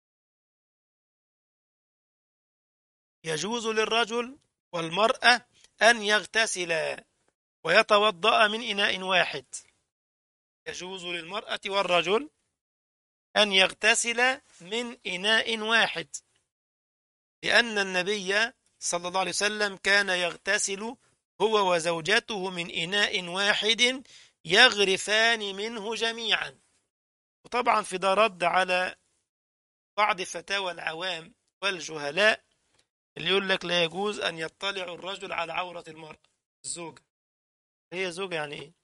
يجوز للرجل والمرأة أن يغتسلا ويتوضأ من إناء واحد يجوز للمرأة والرجل أن يغتسل من إناء واحد لأن النبي صلى الله عليه وسلم كان يغتسل هو وزوجته من إناء واحد يغرفان منه جميعا وطبعا في ده رد على بعض فتاوى العوام والجهلاء اللي يقول لك لا يجوز أن يطلع الرجل على عورة المرأة الزوجة هي زوجة يعني إيه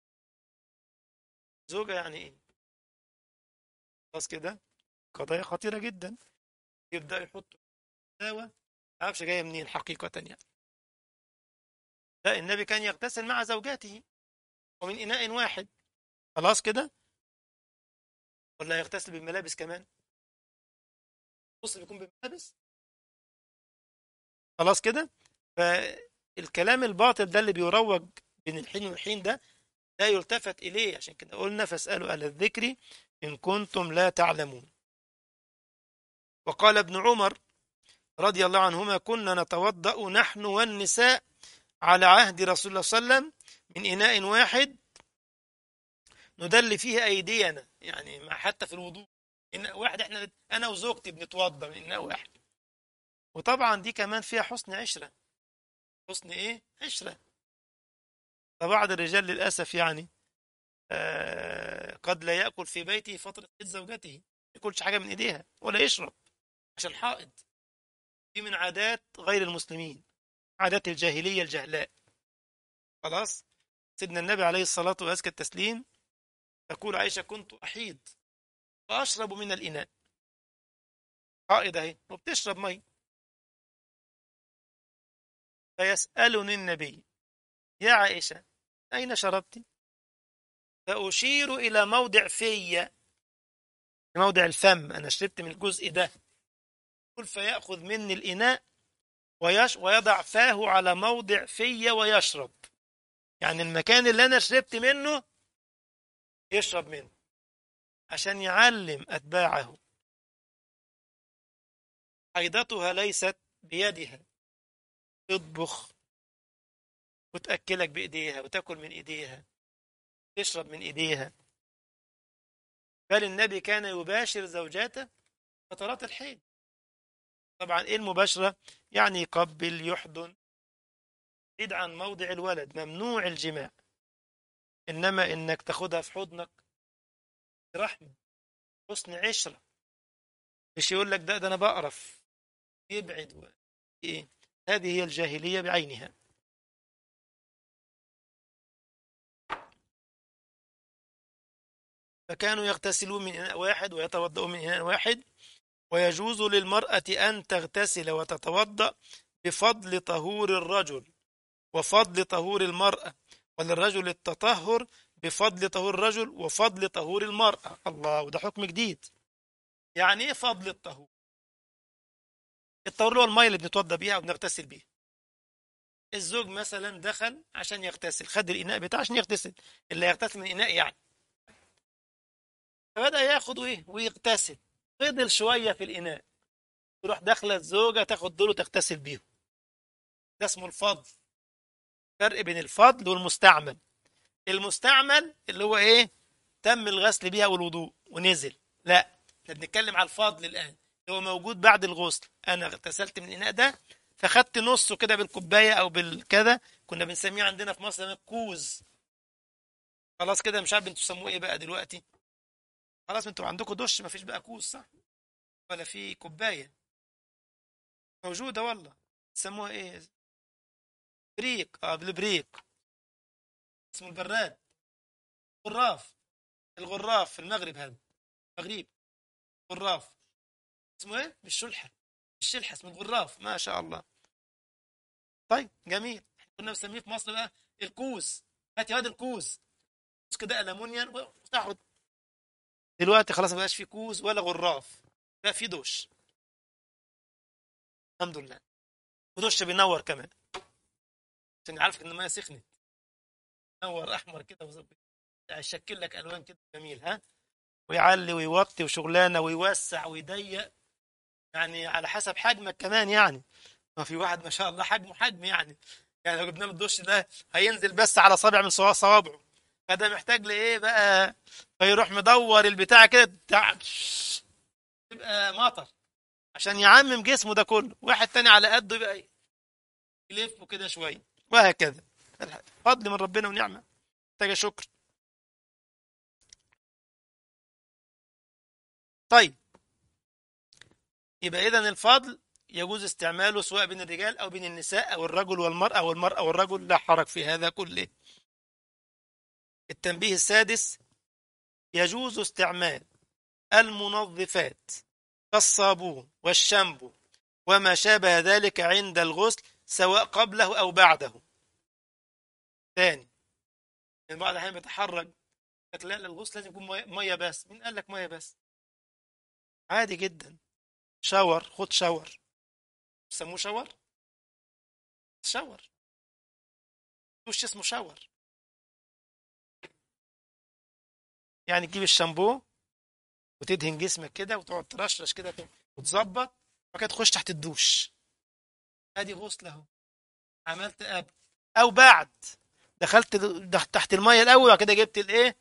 زوجة يعني إيه خلاص كده قضايا خطيرة جدا يبدأ يحط فتاوى معرفش جاية منين حقيقة يعني لا النبي كان يغتسل مع زوجاته ومن إناء واحد خلاص كده ولا يغتسل بالملابس كمان بص بيكون بالملابس خلاص كده فالكلام الباطل ده اللي بيروج بين الحين والحين ده لا يلتفت إليه عشان كده قلنا فاسألوا أهل الذكر إن كنتم لا تعلمون وقال ابن عمر رضي الله عنهما كنا نتوضأ نحن والنساء على عهد رسول الله صلى الله عليه وسلم من إناء واحد ندل فيه أيدينا يعني حتى في الوضوء إناء واحد إحنا أنا وزوجتي بنتوضأ من إناء واحد وطبعا دي كمان فيها حسن عشرة حسن إيه؟ عشرة فبعض الرجال للأسف يعني آه قد لا يأكل في بيته فترة عيد زوجته ما ياكلش حاجة من إيديها ولا يشرب عشان حائض دي من عادات غير المسلمين عادات الجاهلية الجهلاء خلاص سيدنا النبي عليه الصلاة وأزكى التسليم تقول عائشة كنت أحيض وأشرب من الإناء حائض أهي وبتشرب مي فيسألني النبي يا عائشة أين شربت فأشير إلى موضع في موضع الفم أنا شربت من الجزء ده قل فيأخذ مني الإناء ويش ويضع فاه على موضع في ويشرب يعني المكان اللي أنا شربت منه يشرب منه عشان يعلم أتباعه حيضتها ليست بيدها تطبخ وتأكلك بإيديها وتأكل من إيديها تشرب من إيديها بل النبي كان يباشر زوجاته فترات الحيض طبعا إيه المباشرة يعني يقبل يحضن بعيد عن موضع الولد ممنوع الجماع إنما إنك تاخدها في حضنك رحمة حسن عشرة مش يقول لك ده ده أنا بقرف يبعد و... إيه هذه هي الجاهلية بعينها فكانوا يغتسلون من إناء واحد ويتوضؤون من إناء واحد ويجوز للمرأة أن تغتسل وتتوضأ بفضل طهور الرجل وفضل طهور المرأة وللرجل التطهر بفضل طهور الرجل وفضل طهور المرأة الله وده حكم جديد يعني ايه فضل الطهور الطهور اللي هو المية اللي بنتوضى بيها وبنغتسل بيها الزوج مثلا دخل عشان يغتسل خد الإناء بتاعه عشان يغتسل اللي يغتسل من الإناء يعني فبدأ ياخد ايه ويغتسل فضل شوية في الإناء تروح داخلة الزوجة تاخد دول وتغتسل بيهم ده اسمه الفضل فرق بين الفضل والمستعمل المستعمل اللي هو ايه تم الغسل بيها والوضوء ونزل لا احنا بنتكلم على الفضل الآن اللي هو موجود بعد الغسل أنا اغتسلت من الإناء ده فخدت نصه كده بالكوباية أو بالكذا كنا بنسميه عندنا في مصر الكوز خلاص كده مش عارف انتوا تسموه ايه بقى دلوقتي خلاص انتوا عندكم دش مفيش بقى كوز صح ولا في كوبايه موجوده والله تسموها ايه بريك اه بالبريك اسمه البراد غراف الغراف في المغرب هذا المغرب غراف اسمه ايه بالشلحه الشلحه اسمه الغراف ما شاء الله طيب جميل كنا بنسميه في مصر بقى الكوز هات يا واد الكوز كوز كده المونيا وتاخد دلوقتي خلاص ما بقاش في كوز ولا غراف بقى في دوش الحمد لله ودوش بينور كمان عشان يعرفك ان الميه سخنت نور احمر كده وزبط يشكل لك الوان كده جميل ها ويعلي ويوطي وشغلانه ويوسع ويضيق يعني على حسب حجمك كمان يعني ما في واحد ما شاء الله حجمه حجم يعني يعني لو جبنا له الدش ده هينزل بس على صابع من صوابعه فده محتاج لايه بقى فيروح مدور البتاع كده بتاع يبقى مطر عشان يعمم جسمه ده كله واحد تاني على قده يبقى يلفه كده شويه وهكذا فضل من ربنا ونعمه محتاجه شكر طيب يبقى اذا الفضل يجوز استعماله سواء بين الرجال او بين النساء او الرجل والمراه او المراه والرجل لا حرج في هذا كله التنبيه السادس يجوز استعمال المنظفات كالصابون والشامبو وما شابه ذلك عند الغسل سواء قبله أو بعده ثاني يعني بعض الأحيان بيتحرج لك لا الغسل لازم يكون مية بس مين قال لك مية بس عادي جدا شاور خد شاور بيسموه شاور شاور مش اسمه شاور يعني تجيب الشامبو وتدهن جسمك كده وتقعد ترشرش كده وتظبط وبعد كده تخش تحت الدوش ادي غسل اهو عملت قبل او بعد دخلت تحت الميه الاول وبعد كده جبت الايه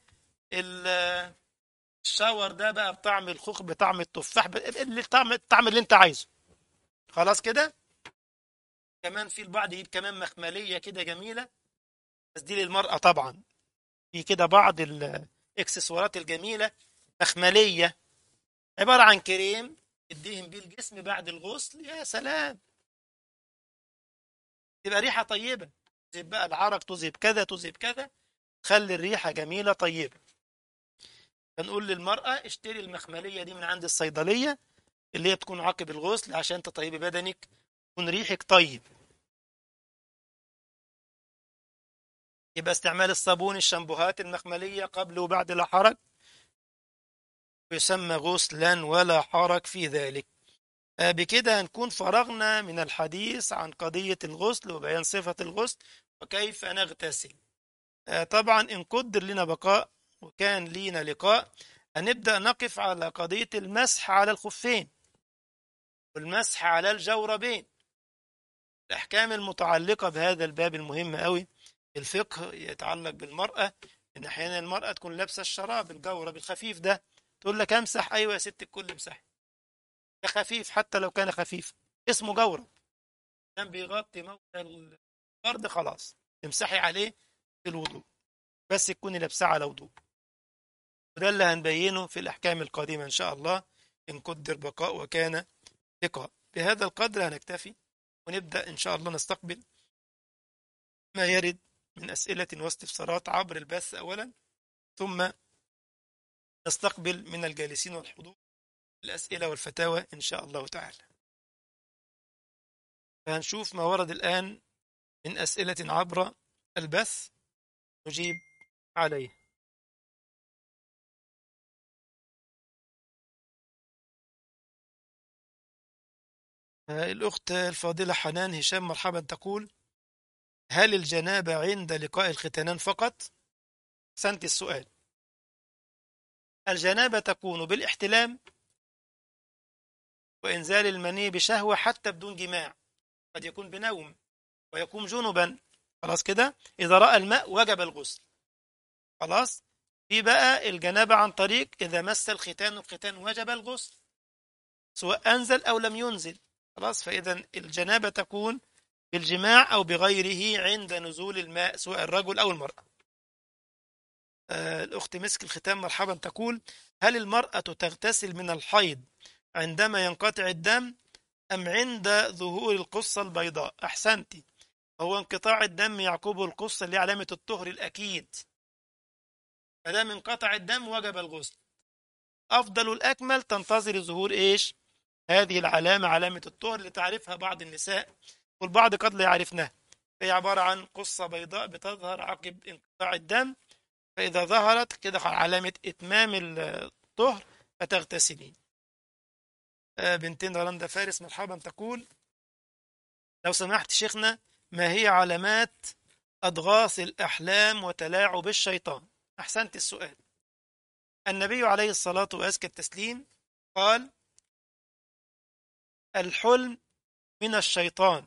الشاور ده بقى بطعم الخوخ بطعم التفاح الطعم الطعم اللي انت عايزه خلاص كده كمان في البعض يجيب كمان مخمليه كده جميله بس دي للمراه طبعا في كده بعض الاكسسوارات الجميله مخمليه عباره عن كريم تدهن بيه الجسم بعد الغسل يا سلام تبقى ريحه طيبه تذهب بقى العرق تذهب كذا تذهب كذا تخلي الريحه جميله طيبه فنقول للمراه اشتري المخمليه دي من عند الصيدليه اللي هي بتكون عقب الغسل عشان تطيبي بدنك يكون ريحك طيب يبقى استعمال الصابون الشامبوهات المخملية قبل وبعد لا حرج يسمى غسلا ولا حرج في ذلك آه، بكده هنكون فرغنا من الحديث عن قضية الغسل وبيان صفة الغسل وكيف نغتسل آه، طبعا إن قدر لنا بقاء وكان لينا لقاء هنبدأ نقف على قضية المسح على الخفين والمسح على الجوربين الأحكام المتعلقة بهذا الباب المهم قوي الفقه يتعلق بالمرأة إن أحيانا المرأة تكون لابسة الشراب الجورب الخفيف ده تقول لك امسح أيوة يا ست الكل امسح ده خفيف حتى لو كان خفيف اسمه جورب كان بيغطي موضع الفرد خلاص امسحي عليه في الوضوء بس تكوني لابساه على وضوء وده اللي هنبينه في الأحكام القادمة إن شاء الله إن قدر بقاء وكان لقاء بهذا القدر هنكتفي ونبدأ إن شاء الله نستقبل ما يرد من أسئلة واستفسارات عبر البث أولا ثم نستقبل من الجالسين والحضور الأسئلة والفتاوى إن شاء الله تعالى فهنشوف ما ورد الآن من أسئلة عبر البث نجيب عليه الأخت الفاضلة حنان هشام مرحبا تقول هل الجنابة عند لقاء الختانان فقط؟ سنت السؤال الجنابة تكون بالاحتلام وإنزال المني بشهوة حتى بدون جماع قد يكون بنوم ويكون جنبا خلاص كده إذا رأى الماء وجب الغسل خلاص في بقى الجنابة عن طريق إذا مس الختان الختان وجب الغسل سواء أنزل أو لم ينزل خلاص فإذا الجنابة تكون بالجماع أو بغيره عند نزول الماء سواء الرجل أو المرأة آه الأخت مسك الختام مرحبا تقول هل المرأة تغتسل من الحيض عندما ينقطع الدم أم عند ظهور القصة البيضاء أحسنتي هو انقطاع الدم يعقبه القصة اللي علامة الطهر الأكيد فدام انقطع الدم وجب الغسل أفضل الأكمل تنتظر ظهور إيش هذه العلامة علامة الطهر اللي تعرفها بعض النساء والبعض قد لا يعرفناها هي عبارة عن قصة بيضاء بتظهر عقب انقطاع الدم فإذا ظهرت كده علامة إتمام الطهر فتغتسلين بنتنا رندا فارس مرحبا تقول لو سمحت شيخنا ما هي علامات أضغاث الأحلام وتلاعب الشيطان أحسنت السؤال النبي عليه الصلاة وأزكى التسليم قال الحلم من الشيطان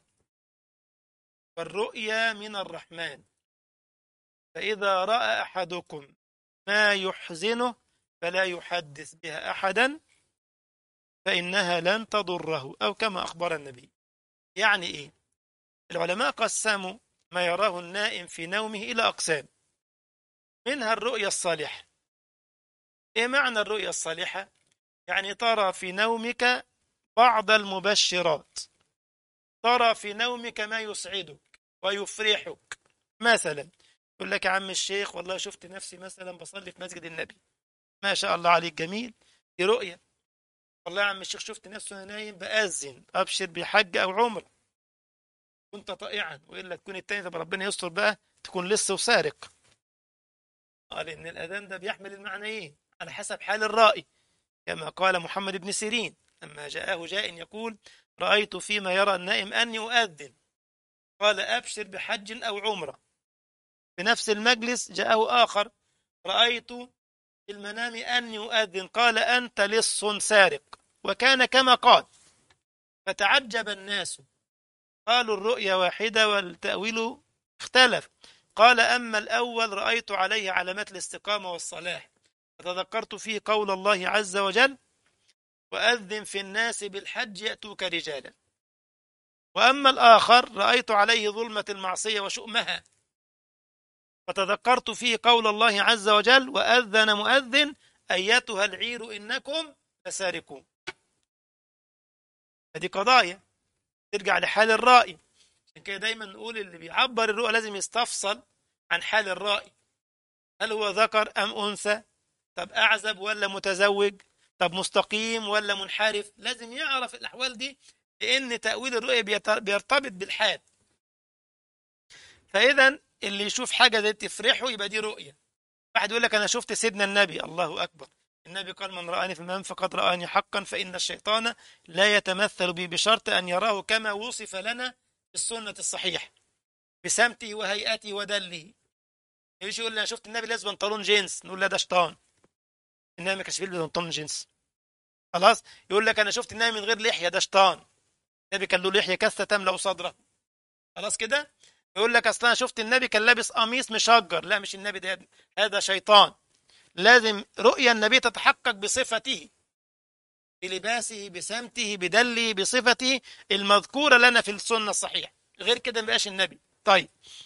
والرؤيا من الرحمن فإذا رأى أحدكم ما يحزنه فلا يحدث بها أحدا فإنها لن تضره أو كما أخبر النبي يعني إيه العلماء قسموا ما يراه النائم في نومه إلى أقسام منها الرؤيا الصالحة إيه معنى الرؤيا الصالحة يعني ترى في نومك بعض المبشرات ترى في نومك ما يسعدك ويفرحك مثلا يقول لك يا عم الشيخ والله شفت نفسي مثلا بصلي في مسجد النبي ما شاء الله عليك جميل دي رؤية والله يا عم الشيخ شفت نفسي وانا نايم بأذن أبشر بحج أو عمرة كنت طائعا وإلا تكون التاني طب ربنا يستر بقى تكون لسه وسارق قال إن الأذان ده بيحمل المعنيين على حسب حال الرائي كما قال محمد بن سيرين لما جاءه جاء يقول رأيت فيما يرى النائم أني أؤذن قال أبشر بحج أو عمرة في نفس المجلس جاءه آخر رأيت في المنام أني أؤذن قال أنت لص سارق وكان كما قال فتعجب الناس قالوا الرؤيا واحدة والتأويل اختلف قال أما الأول رأيت عليه علامات الاستقامة والصلاح فتذكرت فيه قول الله عز وجل وأذن في الناس بالحج يأتوك رجالا وأما الآخر رأيت عليه ظلمة المعصية وشؤمها فتذكرت فيه قول الله عز وجل وأذن مؤذن أيتها العير إنكم لسارقون هذه قضايا ترجع لحال الرائي عشان كده دايما نقول اللي بيعبر الرؤى لازم يستفصل عن حال الرائي هل هو ذكر أم أنثى طب أعزب ولا متزوج طب مستقيم ولا منحرف لازم يعرف الأحوال دي لأن تأويل الرؤية بيرتبط بالحال فإذا اللي يشوف حاجة دي تفرحه يبقى دي رؤية واحد يقول لك أنا شفت سيدنا النبي الله أكبر النبي قال من رآني في المنام فقد رآني حقا فإن الشيطان لا يتمثل بي بشرط أن يراه كما وصف لنا في السنة الصحيحة بسمته وهيئته ودله يجي يقول لي أنا شفت النبي لابس بنطلون جينز نقول لا ده شيطان النبي ما كانش بيلبس بنطلون جينز خلاص يقول لك أنا شفت النبي من غير لحية ده شيطان النبي كان له لحية كثة تملأ صدره خلاص كده يقول لك اصل انا شفت النبي كان لابس قميص مشجر لا مش النبي ده هذا شيطان لازم رؤيا النبي تتحقق بصفته بلباسه بسمته بدله بصفته المذكورة لنا في السنة الصحيحة غير كده ما بقاش النبي طيب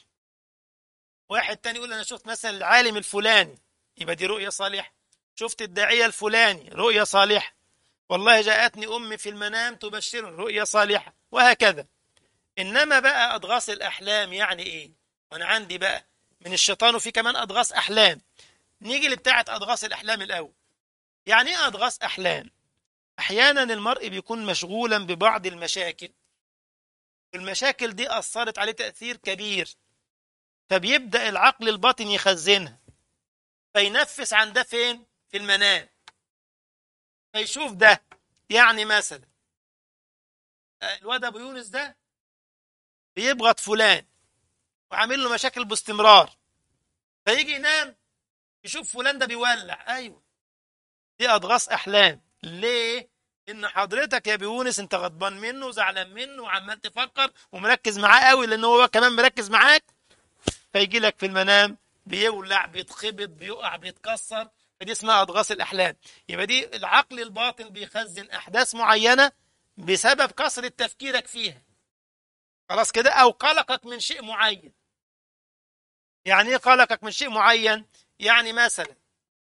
واحد تاني يقول انا شفت مثلا العالم الفلاني يبقى دي رؤيا صالحة شفت الداعية الفلاني رؤيا صالحة والله جاءتني أمي في المنام تبشر رؤيا صالحة وهكذا إنما بقى أضغاث الأحلام يعني إيه وأنا عندي بقى من الشيطان وفي كمان أضغاث أحلام نيجي لبتاعة أضغاث الأحلام الأول يعني إيه أضغاث أحلام أحيانا المرء بيكون مشغولا ببعض المشاكل والمشاكل دي أثرت عليه تأثير كبير فبيبدأ العقل الباطن يخزنها فينفس عن ده فين في المنام فيشوف ده يعني مثلا الواد ابو يونس ده بيبغض فلان وعامل له مشاكل باستمرار فيجي ينام يشوف فلان ده بيولع ايوه دي اضغاث احلام ليه ان حضرتك يا ابو يونس انت غضبان منه وزعلان منه وعمال تفكر ومركز معاه قوي لان هو كمان مركز معاك فيجي لك في المنام بيولع بيتخبط بيقع بيتكسر فدي اسمها اضغاث الاحلام يبقى دي العقل الباطن بيخزن احداث معينه بسبب كثره تفكيرك فيها خلاص كده او قلقك من شيء معين يعني ايه قلقك من شيء معين يعني مثلا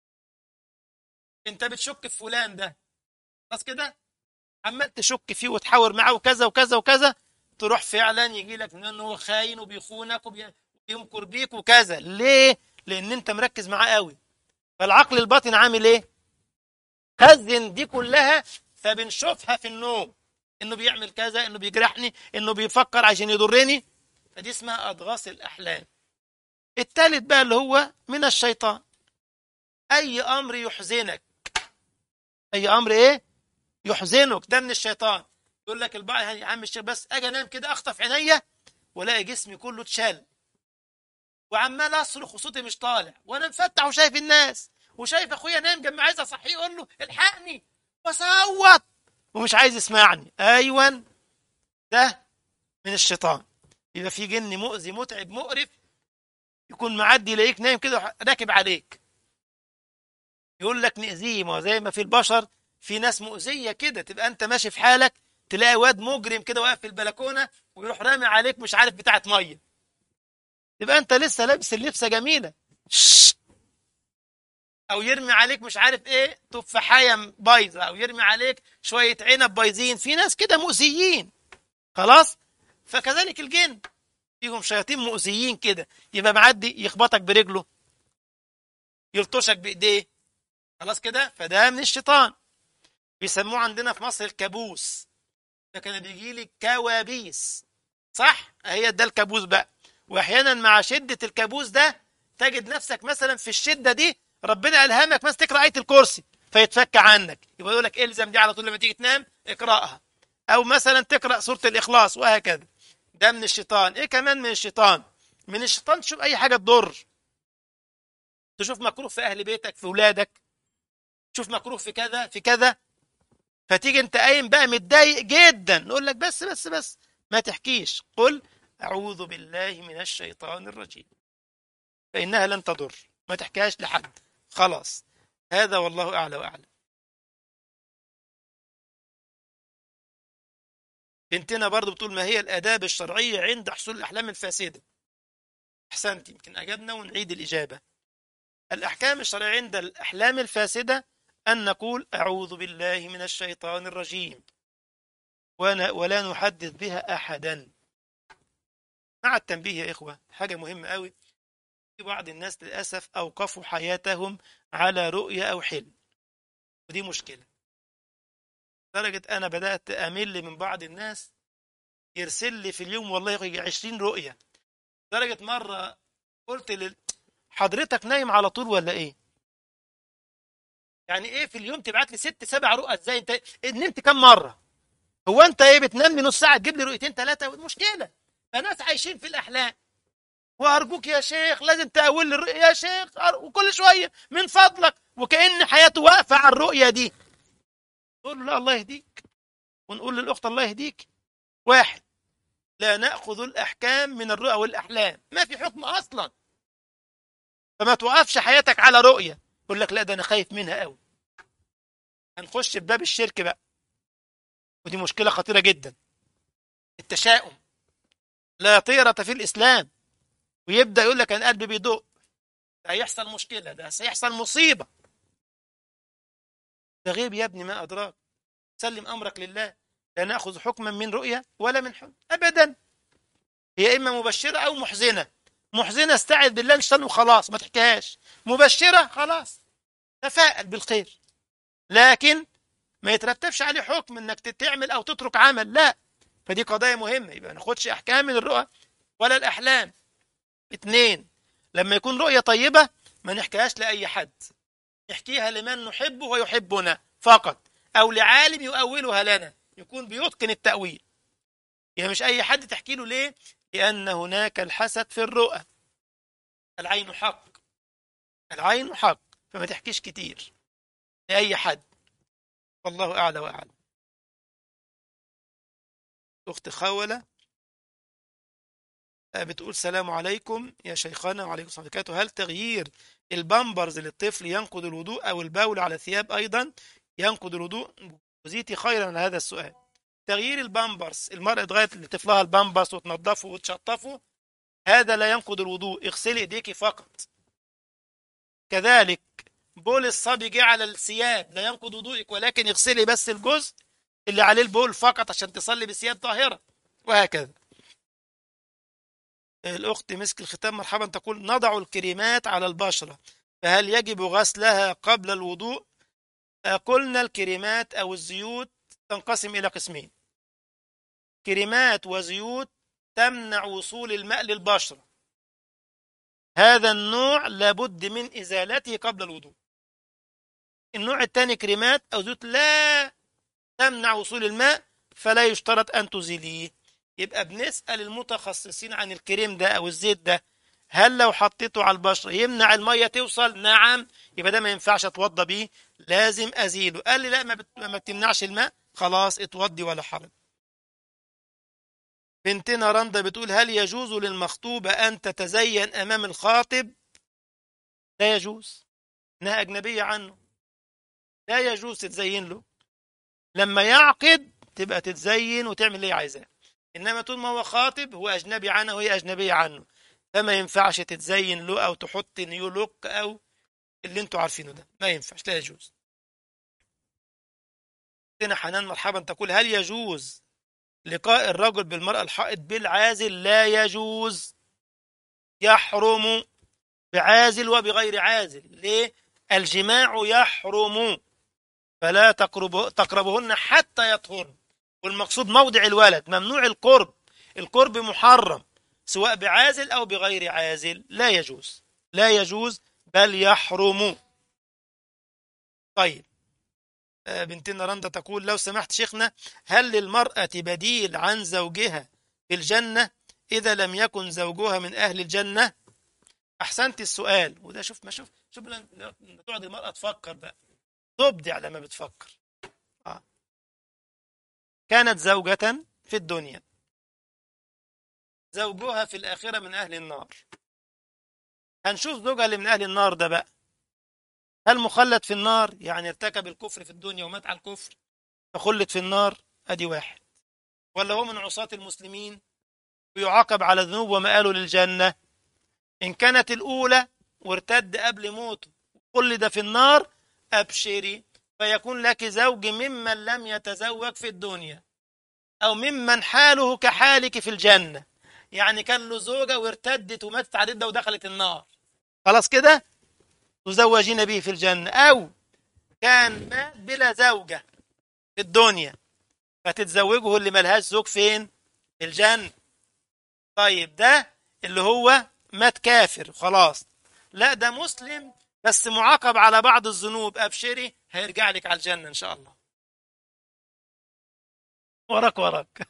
انت بتشك في فلان ده خلاص كده عمال تشك فيه وتحاور معاه وكذا وكذا وكذا تروح فعلا يجي لك ان هو خاين وبيخونك وبيمكر بيك وكذا ليه لان انت مركز معاه قوي فالعقل الباطن عامل ايه خزن دي كلها فبنشوفها في النوم انه بيعمل كذا انه بيجرحني انه بيفكر عشان يضرني فدي اسمها اضغاث الاحلام التالت بقى اللي هو من الشيطان اي امر يحزنك اي امر ايه يحزنك ده من الشيطان يقول لك البعض يا عم الشيخ بس اجي انام كده اخطف عينيا والاقي جسمي كله اتشل وعمال اصرخ وصوتي مش طالع وانا مفتح وشايف الناس وشايف اخويا نايم جنبي عايز اصحيه اقول له الحقني واصوت ومش عايز يسمعني ايوه ده من الشيطان يبقى في جن مؤذي متعب مقرف يكون معدي يلاقيك نايم كده راكب عليك يقول لك نأذيه ما زي ما في البشر في ناس مؤذية كده تبقى انت ماشي في حالك تلاقي واد مجرم كده واقف في البلكونة ويروح رامي عليك مش عارف بتاعة مية تبقى انت لسه لابس اللبسة جميلة او يرمي عليك مش عارف ايه تفاحية بايظة او يرمي عليك شوية عنب بايظين في ناس كده مؤذيين خلاص فكذلك الجن فيهم شياطين مؤذيين كده يبقى معدي يخبطك برجله يلطشك بايديه خلاص كده فده من الشيطان بيسموه عندنا في مصر الكابوس فكان بيجي لي كوابيس صح هي ده الكابوس بقى واحيانا مع شده الكابوس ده تجد نفسك مثلا في الشده دي ربنا الهمك مثلا تقرا ايه الكرسي فيتفك عنك يبقى يقول لك الزم دي على طول لما تيجي تنام اقراها او مثلا تقرا سوره الاخلاص وهكذا ده من الشيطان ايه كمان من الشيطان من الشيطان تشوف اي حاجه تضر تشوف مكروه في اهل بيتك في اولادك تشوف مكروه في كذا في كذا فتيجي انت قايم بقى متضايق جدا نقول لك بس بس بس ما تحكيش قل اعوذ بالله من الشيطان الرجيم فانها لن تضر ما تحكيهاش لحد خلاص هذا والله اعلى واعلم بنتنا برضو بتقول ما هي الاداب الشرعيه عند حصول الاحلام الفاسده احسنت يمكن اجبنا ونعيد الاجابه الاحكام الشرعيه عند الاحلام الفاسده أن نقول أعوذ بالله من الشيطان الرجيم ولا نحدث بها أحدا مع التنبيه يا إخوة حاجة مهمة قوي في بعض الناس للأسف أوقفوا حياتهم على رؤية أو حلم ودي مشكلة درجة أنا بدأت أمل من بعض الناس يرسل لي في اليوم والله يجي 20 رؤية درجة مرة قلت لل... حضرتك نايم على طول ولا ايه يعني ايه في اليوم تبعت لي ست سبع رؤى ازاي انت نمت كم مره هو انت ايه بتنام لي نص ساعه تجيب لي رؤيتين ثلاثه مشكله فناس عايشين في الاحلام وارجوك يا شيخ لازم تأول لي الرؤيا يا شيخ أر- وكل شويه من فضلك وكأن حياته واقفه على الرؤيه دي نقول له لا الله يهديك ونقول للاخت الله يهديك واحد لا ناخذ الاحكام من الرؤى والاحلام ما في حكم اصلا فما توقفش حياتك على رؤيه يقول لك لا ده انا خايف منها قوي هنخش في باب الشرك بقى ودي مشكله خطيره جدا التشاؤم لا طيرة في الإسلام ويبدأ يقول لك أنا قلبي بيدق ده هيحصل مشكلة ده سيحصل مصيبة ده غيب يا ابني ما أدراك سلم أمرك لله لا نأخذ حكما من رؤية ولا من حكم أبدا هي إما مبشرة أو محزنة محزنة استعذ بالله إن شاء الله وخلاص ما تحكيهاش مبشرة خلاص تفائل بالخير لكن ما يترتبش عليه حكم انك تعمل او تترك عمل لا فدي قضايا مهمة يبقى ما ناخدش احكام من الرؤى ولا الاحلام اتنين لما يكون رؤية طيبة ما نحكيهاش لأي حد نحكيها لمن نحبه ويحبنا فقط أو لعالم يؤولها لنا يكون بيتقن التأويل يعني مش أي حد تحكي له ليه لأن هناك الحسد في الرؤى العين حق العين حق فما تحكيش كتير لأي حد والله أعلى وأعلم أخت خولة بتقول سلام عليكم يا شيخنا وعليكم السلام وبركاته هل تغيير البامبرز للطفل ينقض الوضوء أو البول على الثياب أيضا ينقض الوضوء جزيتي خيرا على هذا السؤال تغيير البامبرز المرأة تغير لطفلها البامبرز وتنظفه وتشطفه هذا لا ينقض الوضوء اغسلي ايديك فقط كذلك بول الصبي جه على الثياب لا ينقض وضوئك ولكن اغسلي بس الجزء اللي عليه البول فقط عشان تصلي بثياب طاهرة وهكذا الأخت مسك الختام مرحبا تقول نضع الكريمات على البشرة فهل يجب غسلها قبل الوضوء قلنا الكريمات أو الزيوت تنقسم إلى قسمين كريمات وزيوت تمنع وصول الماء للبشرة هذا النوع لابد من إزالته قبل الوضوء النوع الثاني كريمات أو زيوت لا تمنع وصول الماء فلا يشترط أن تزيليه يبقى بنسأل المتخصصين عن الكريم ده أو الزيت ده هل لو حطيته على البشرة يمنع المية توصل نعم يبقى ده ما ينفعش اتوضى بيه لازم أزيله قال لي لا ما, بت... ما بتمنعش الماء خلاص اتوضي ولا حرج بنتنا رندا بتقول هل يجوز للمخطوبة أن تتزين أمام الخاطب لا يجوز إنها أجنبية عنه لا يجوز تتزين له لما يعقد تبقى تتزين وتعمل اللي هي عايزاه انما طول ما هو خاطب هو اجنبي عنها وهي اجنبيه عنه فما ينفعش تتزين له او تحط نيو لوك او اللي انتوا عارفينه ده ما ينفعش لا يجوز هنا حنان مرحبا تقول هل يجوز لقاء الرجل بالمرأة الحائض بالعازل لا يجوز يحرم بعازل وبغير عازل ليه الجماع يحرم فلا تقرب تقربهن حتى يطهرن والمقصود موضع الولد ممنوع القرب القرب محرم سواء بعازل أو بغير عازل لا يجوز لا يجوز بل يحرم طيب بنتنا رندا تقول لو سمحت شيخنا هل للمرأة بديل عن زوجها في الجنة إذا لم يكن زوجها من أهل الجنة أحسنت السؤال وده شوف ما شوف شوف لما تقعد المرأة تفكر بقى تبدع لما بتفكر آه. كانت زوجة في الدنيا زوجها في الآخرة من أهل النار هنشوف زوجها اللي من أهل النار ده بقى هل مخلد في النار يعني ارتكب الكفر في الدنيا ومات على الكفر فخلد في النار أدي واحد ولا هو من عصاة المسلمين ويعاقب على الذنوب ومآله للجنة إن كانت الأولى وارتد قبل موته خلد في النار أبشري فيكون لك زوج ممن لم يتزوج في الدنيا أو ممن حاله كحالك في الجنة يعني كان له زوجة وارتدت وماتت على الردة ودخلت النار خلاص كده تزوجين به في الجنة أو كان مات بلا زوجة في الدنيا فتتزوجه اللي ملهاش زوج فين في الجنة طيب ده اللي هو مات كافر خلاص لا ده مسلم بس معاقب على بعض الذنوب ابشري هيرجع لك على الجنه ان شاء الله وراك وراك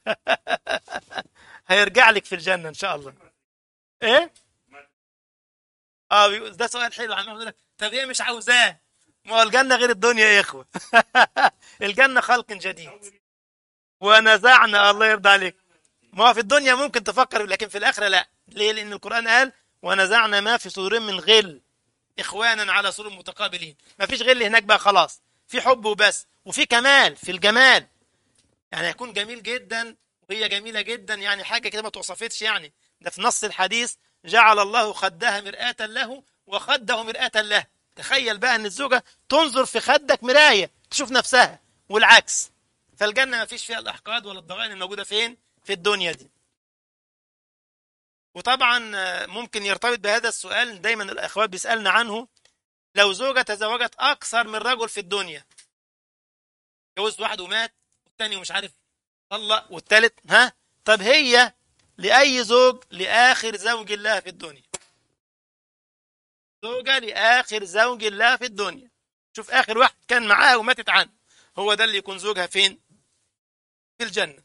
هيرجع لك في الجنه ان شاء الله ايه اه بيقول- ده سؤال حلو عم يقول لك طب ايه مش عاوزاه ما هو الجنه غير الدنيا يا اخوه الجنه خلق جديد ونزعنا الله يرضى عليك ما هو في الدنيا ممكن تفكر لكن في الاخره لا ليه لان القران قال ونزعنا ما في صدورهم من غل اخوانا على سرور متقابلين ما فيش غل هناك بقى خلاص في حب وبس وفي كمال في الجمال يعني هيكون جميل جدا وهي جميله جدا يعني حاجه كده ما توصفتش يعني ده في نص الحديث جعل الله خدها مرآة له وخده مرآة له تخيل بقى ان الزوجه تنظر في خدك مرايه تشوف نفسها والعكس فالجنه ما فيش فيها الاحقاد ولا الضغائن الموجوده فين في الدنيا دي وطبعا آه، ممكن يرتبط بهذا السؤال دايما الاخوات بيسالنا عنه لو زوجه تزوجت اكثر من رجل في الدنيا جوزت واحد ومات والتاني ومش عارف طلق والتالت ها طب هي لأي زوج لآخر زوج الله في الدنيا زوجة لآخر زوج الله في الدنيا شوف آخر واحد كان معاها وماتت عنه هو ده اللي يكون زوجها فين في الجنة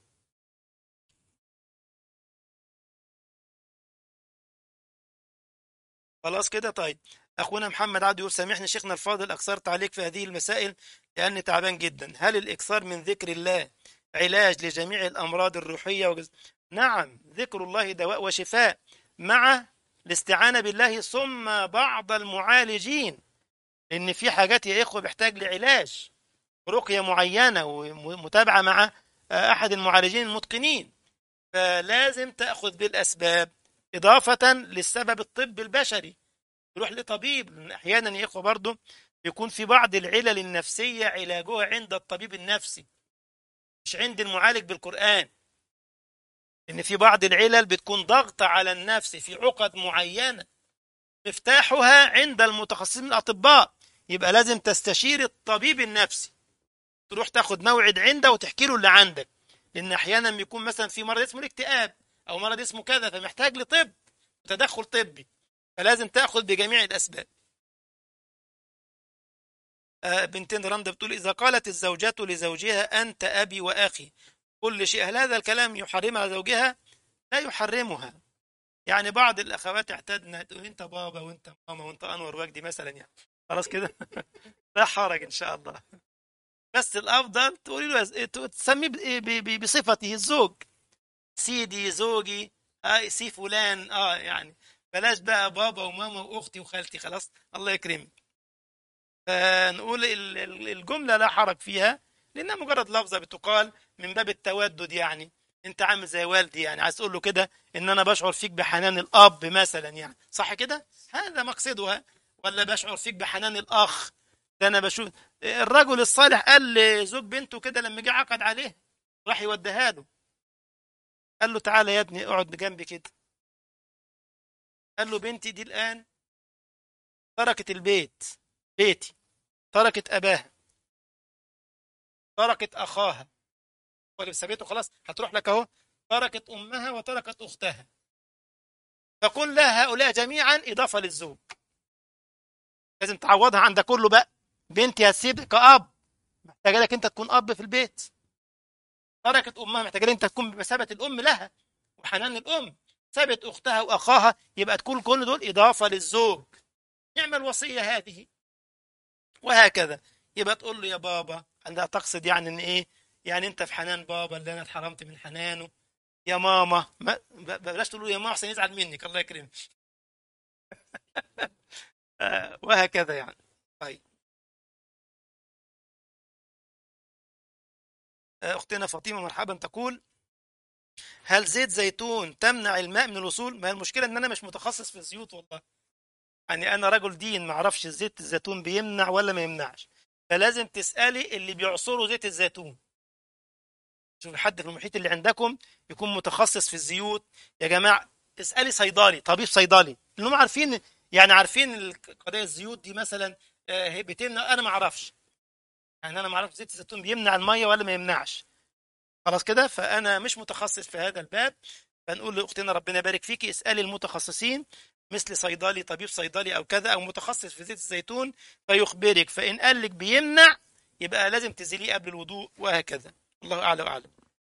خلاص كده طيب أخونا محمد عبد يقول سامحني شيخنا الفاضل أكثرت عليك في هذه المسائل لأني تعبان جدا هل الإكثار من ذكر الله علاج لجميع الأمراض الروحية وجز... نعم ذكر الله دواء وشفاء مع الاستعانة بالله ثم بعض المعالجين لأن في حاجات يا إخوة بيحتاج لعلاج رقية معينة ومتابعة مع أحد المعالجين المتقنين فلازم تأخذ بالأسباب إضافة للسبب الطب البشري تروح لطبيب لأن أحيانا يا إخوة برضه يكون في بعض العلل النفسية علاجها عند الطبيب النفسي مش عند المعالج بالقرآن إن في بعض العلل بتكون ضغط على النفس في عقد معينة مفتاحها عند المتخصصين الأطباء يبقى لازم تستشير الطبيب النفسي تروح تاخد موعد عنده وتحكي له اللي عندك لأن أحيانا بيكون مثلا في مرض اسمه الاكتئاب أو مرض اسمه كذا فمحتاج لطب وتدخل طبي فلازم تأخذ بجميع الأسباب آه بنتين رندا بتقول إذا قالت الزوجة لزوجها أنت أبي وأخي كل شيء هل هذا الكلام يحرمها على زوجها لا يحرمها يعني بعض الأخوات اعتدنا تقول أنت بابا وأنت ماما وأنت أنور وجدي مثلا يعني خلاص كده لا حرج إن شاء الله بس الأفضل تقولي له تسميه بصفته الزوج سيدي زوجي آه سي فلان اه يعني بلاش بقى بابا وماما واختي وخالتي خلاص الله يكرمك فنقول الجمله لا حرج فيها لانها مجرد لفظه بتقال من باب التودد يعني انت عامل زي والدي يعني عايز تقول له كده ان انا بشعر فيك بحنان الاب مثلا يعني صح كده هذا مقصدها ولا بشعر فيك بحنان الاخ ده انا بشوف الرجل الصالح قال لزوج بنته كده لما جه عقد عليه راح يوديها له قال له تعالى يا ابني اقعد بجنبي كده قال له بنتي دي الآن تركت البيت بيتي تركت أباها تركت أخاها ولا سابته خلاص هتروح لك أهو تركت أمها وتركت أختها فقل لها هؤلاء جميعا إضافة للزوج لازم تعوضها عن ده كله بقى بنتي هتسيب كأب محتاجة لك أنت تكون أب في البيت تركت أمها محتاجة لك أنت تكون بمثابة الأم لها وحنان الأم سابت أختها وأخاها يبقى تكون كل دول إضافة للزوج نعم الوصية هذه وهكذا يبقى تقول له يا بابا أنا تقصد يعني إن إيه يعني أنت في حنان بابا اللي أنا اتحرمت من حنانه يا ماما ما بلاش تقول له يا ماما أحسن يزعل منك الله يكرمك وهكذا يعني طيب أختنا فاطمة مرحبا تقول هل زيت زيتون تمنع الماء من الوصول ما هي المشكله ان انا مش متخصص في الزيوت والله يعني انا رجل دين ما اعرفش زيت الزيتون بيمنع ولا ما يمنعش فلازم تسالي اللي بيعصروا زيت الزيتون شوف حد في المحيط اللي عندكم يكون متخصص في الزيوت يا جماعه اسالي صيدلي طبيب صيدلي لانهم عارفين يعني عارفين قضايا الزيوت دي مثلا بتمنع انا ما اعرفش يعني انا ما اعرفش زيت الزيتون بيمنع الميه ولا ما يمنعش خلاص كده فانا مش متخصص في هذا الباب فنقول لاختنا ربنا يبارك فيكي اسالي المتخصصين مثل صيدلي طبيب صيدلي أو كذا أو متخصص في زيت الزيتون فيخبرك فإن قال لك بيمنع يبقى لازم تزيليه قبل الوضوء وهكذا الله أعلى وأعلم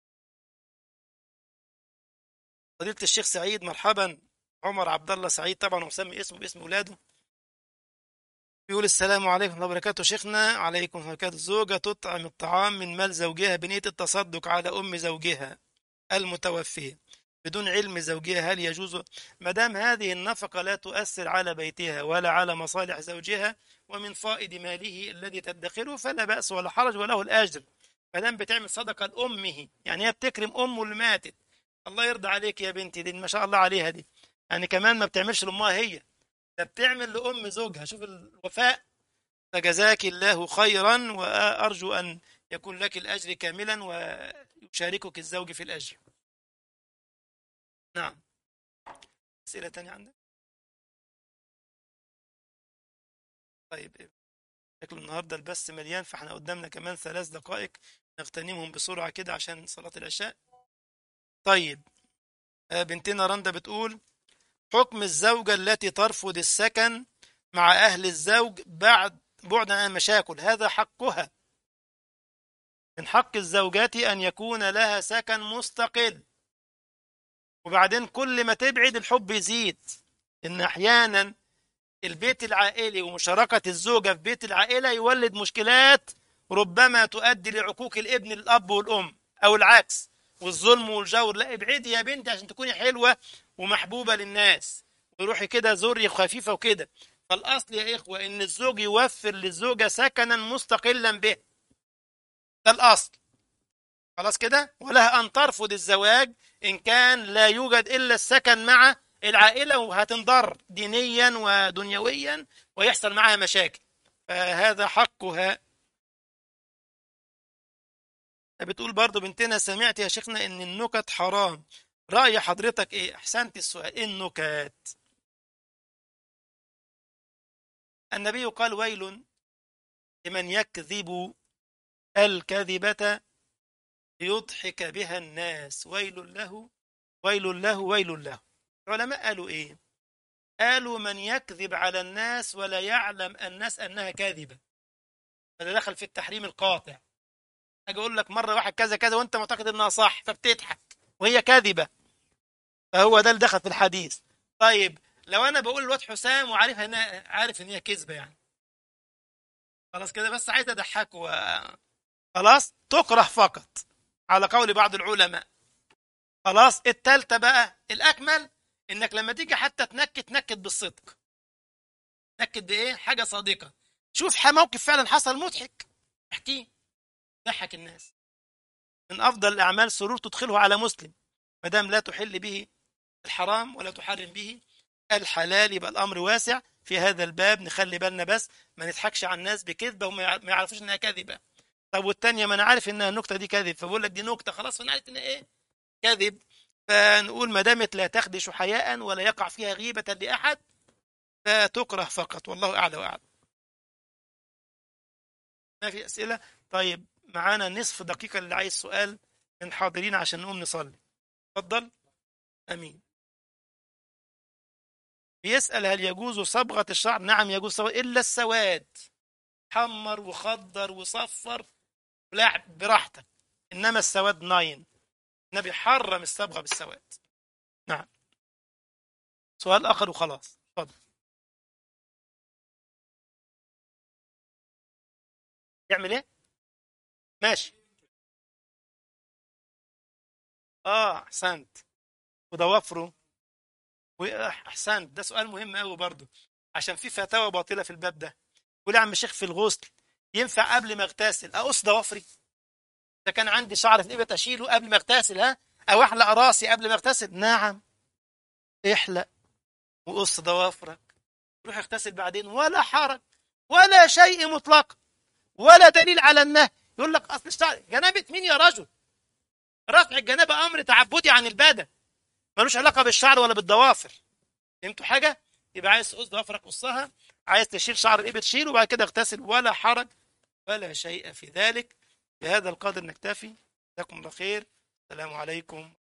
فضيلة الشيخ سعيد مرحبا عمر عبد الله سعيد طبعا ومسمي اسمه باسم ولاده بيقول السلام عليكم ورحمة الله وبركاته شيخنا عليكم ورحمة الله وبركاته الزوجة تطعم الطعام من مال زوجها بنية التصدق على أم زوجها المتوفية بدون علم زوجها هل يجوز ما دام هذه النفقة لا تؤثر على بيتها ولا على مصالح زوجها ومن فائض ماله الذي تدخره فلا بأس ولا حرج وله الأجر ما دام بتعمل صدقة لأمه يعني هي بتكرم أمه اللي ماتت الله يرضى عليك يا بنتي دي ما شاء الله عليها دي يعني كمان ما بتعملش لأمها هي ده بتعمل لأم زوجها شوف الوفاء فجزاك الله خيرا وأرجو أن يكون لك الأجر كاملا ويشاركك الزوج في الأجر نعم أسئلة تانية عندك طيب شكل النهاردة البث مليان فاحنا قدامنا كمان ثلاث دقائق نغتنمهم بسرعة كده عشان صلاة العشاء طيب بنتنا رندا بتقول حكم الزوجة التي ترفض السكن مع أهل الزوج بعد بعد عن المشاكل هذا حقها من حق الزوجات أن يكون لها سكن مستقل وبعدين كل ما تبعد الحب يزيد إن أحيانا البيت العائلي ومشاركة الزوجة في بيت العائلة يولد مشكلات ربما تؤدي لعقوق الابن للأب والأم أو العكس والظلم والجور لا ابعدي يا بنتي عشان تكوني حلوة ومحبوبة للناس وروحي كده زوري خفيفة وكده فالأصل يا إخوة إن الزوج يوفر للزوجة سكنا مستقلا به ده الأصل خلاص كده ولها أن ترفض الزواج إن كان لا يوجد إلا السكن مع العائلة وهتنضر دينيا ودنيويا ويحصل معها مشاكل فهذا حقها بتقول برضو بنتنا سمعت يا شيخنا ان النكت حرام رأي حضرتك ايه احسنت السؤال ايه النكت النبي قال ويل لمن يكذب الكذبة ليضحك بها الناس ويل له ويل له ويل له العلماء قالوا ايه قالوا من يكذب على الناس ولا يعلم الناس انها كاذبة فده دخل في التحريم القاطع اجي اقول لك مره واحد كذا كذا وانت معتقد انها صح فبتضحك وهي كاذبه فهو ده اللي دخل في الحديث طيب لو انا بقول الواد حسام وعارف ان عارف ان هي كذبه يعني خلاص كده بس عايز اضحكه و... خلاص تكره فقط على قول بعض العلماء خلاص التالتة بقى الاكمل انك لما تيجي حتى تنكت تنكت بالصدق تنكت بايه حاجه صادقه شوف موقف فعلا حصل مضحك احكيه ضحك الناس من أفضل الأعمال سرور تدخله على مسلم ما دام لا تحل به الحرام ولا تحرم به الحلال يبقى الأمر واسع في هذا الباب نخلي بالنا بس ما نضحكش على الناس بكذبة وما يعرفوش إنها كاذبة طب والتانية ما أنا عارف إنها النكتة دي كاذب فبقول لك دي نكتة خلاص فأنا عارف إنها إيه كاذب فنقول ما دامت لا تخدش حياء ولا يقع فيها غيبة لأحد فتكره فقط والله أعلى وأعلم ما في أسئلة طيب معانا نصف دقيقة اللي عايز سؤال من حاضرين عشان نقوم نصلي اتفضل امين بيسأل هل يجوز صبغة الشعر نعم يجوز صبغة إلا السواد حمر وخضر وصفر لا براحتك إنما السواد ناين النبي حرم الصبغة بالسواد نعم سؤال آخر وخلاص اتفضل يعمل ايه ماشي اه احسنت وضوافره واحسنت ده سؤال مهم قوي برضه عشان في فتاوى باطله في الباب ده يقول يا عم الشيخ في الغسل ينفع قبل ما اغتسل اقص ضوافري اذا كان عندي شعر في الابط اشيله قبل ما اغتسل ها او احلق راسي قبل ما اغتسل نعم احلق وقص ضوافرك روح اغتسل بعدين ولا حرج ولا شيء مطلق ولا دليل على النهي يقول لك اصل الشعر جنابه مين يا رجل رفع الجنابه امر تعبدي عن البدن ملوش علاقه بالشعر ولا بالضوافر فهمتوا حاجه يبقى عايز تقص ضوافرك قصها عايز تشيل شعر الابط شيله وبعد كده اغتسل ولا حرج ولا شيء في ذلك بهذا القدر نكتفي جزاكم الله خير السلام عليكم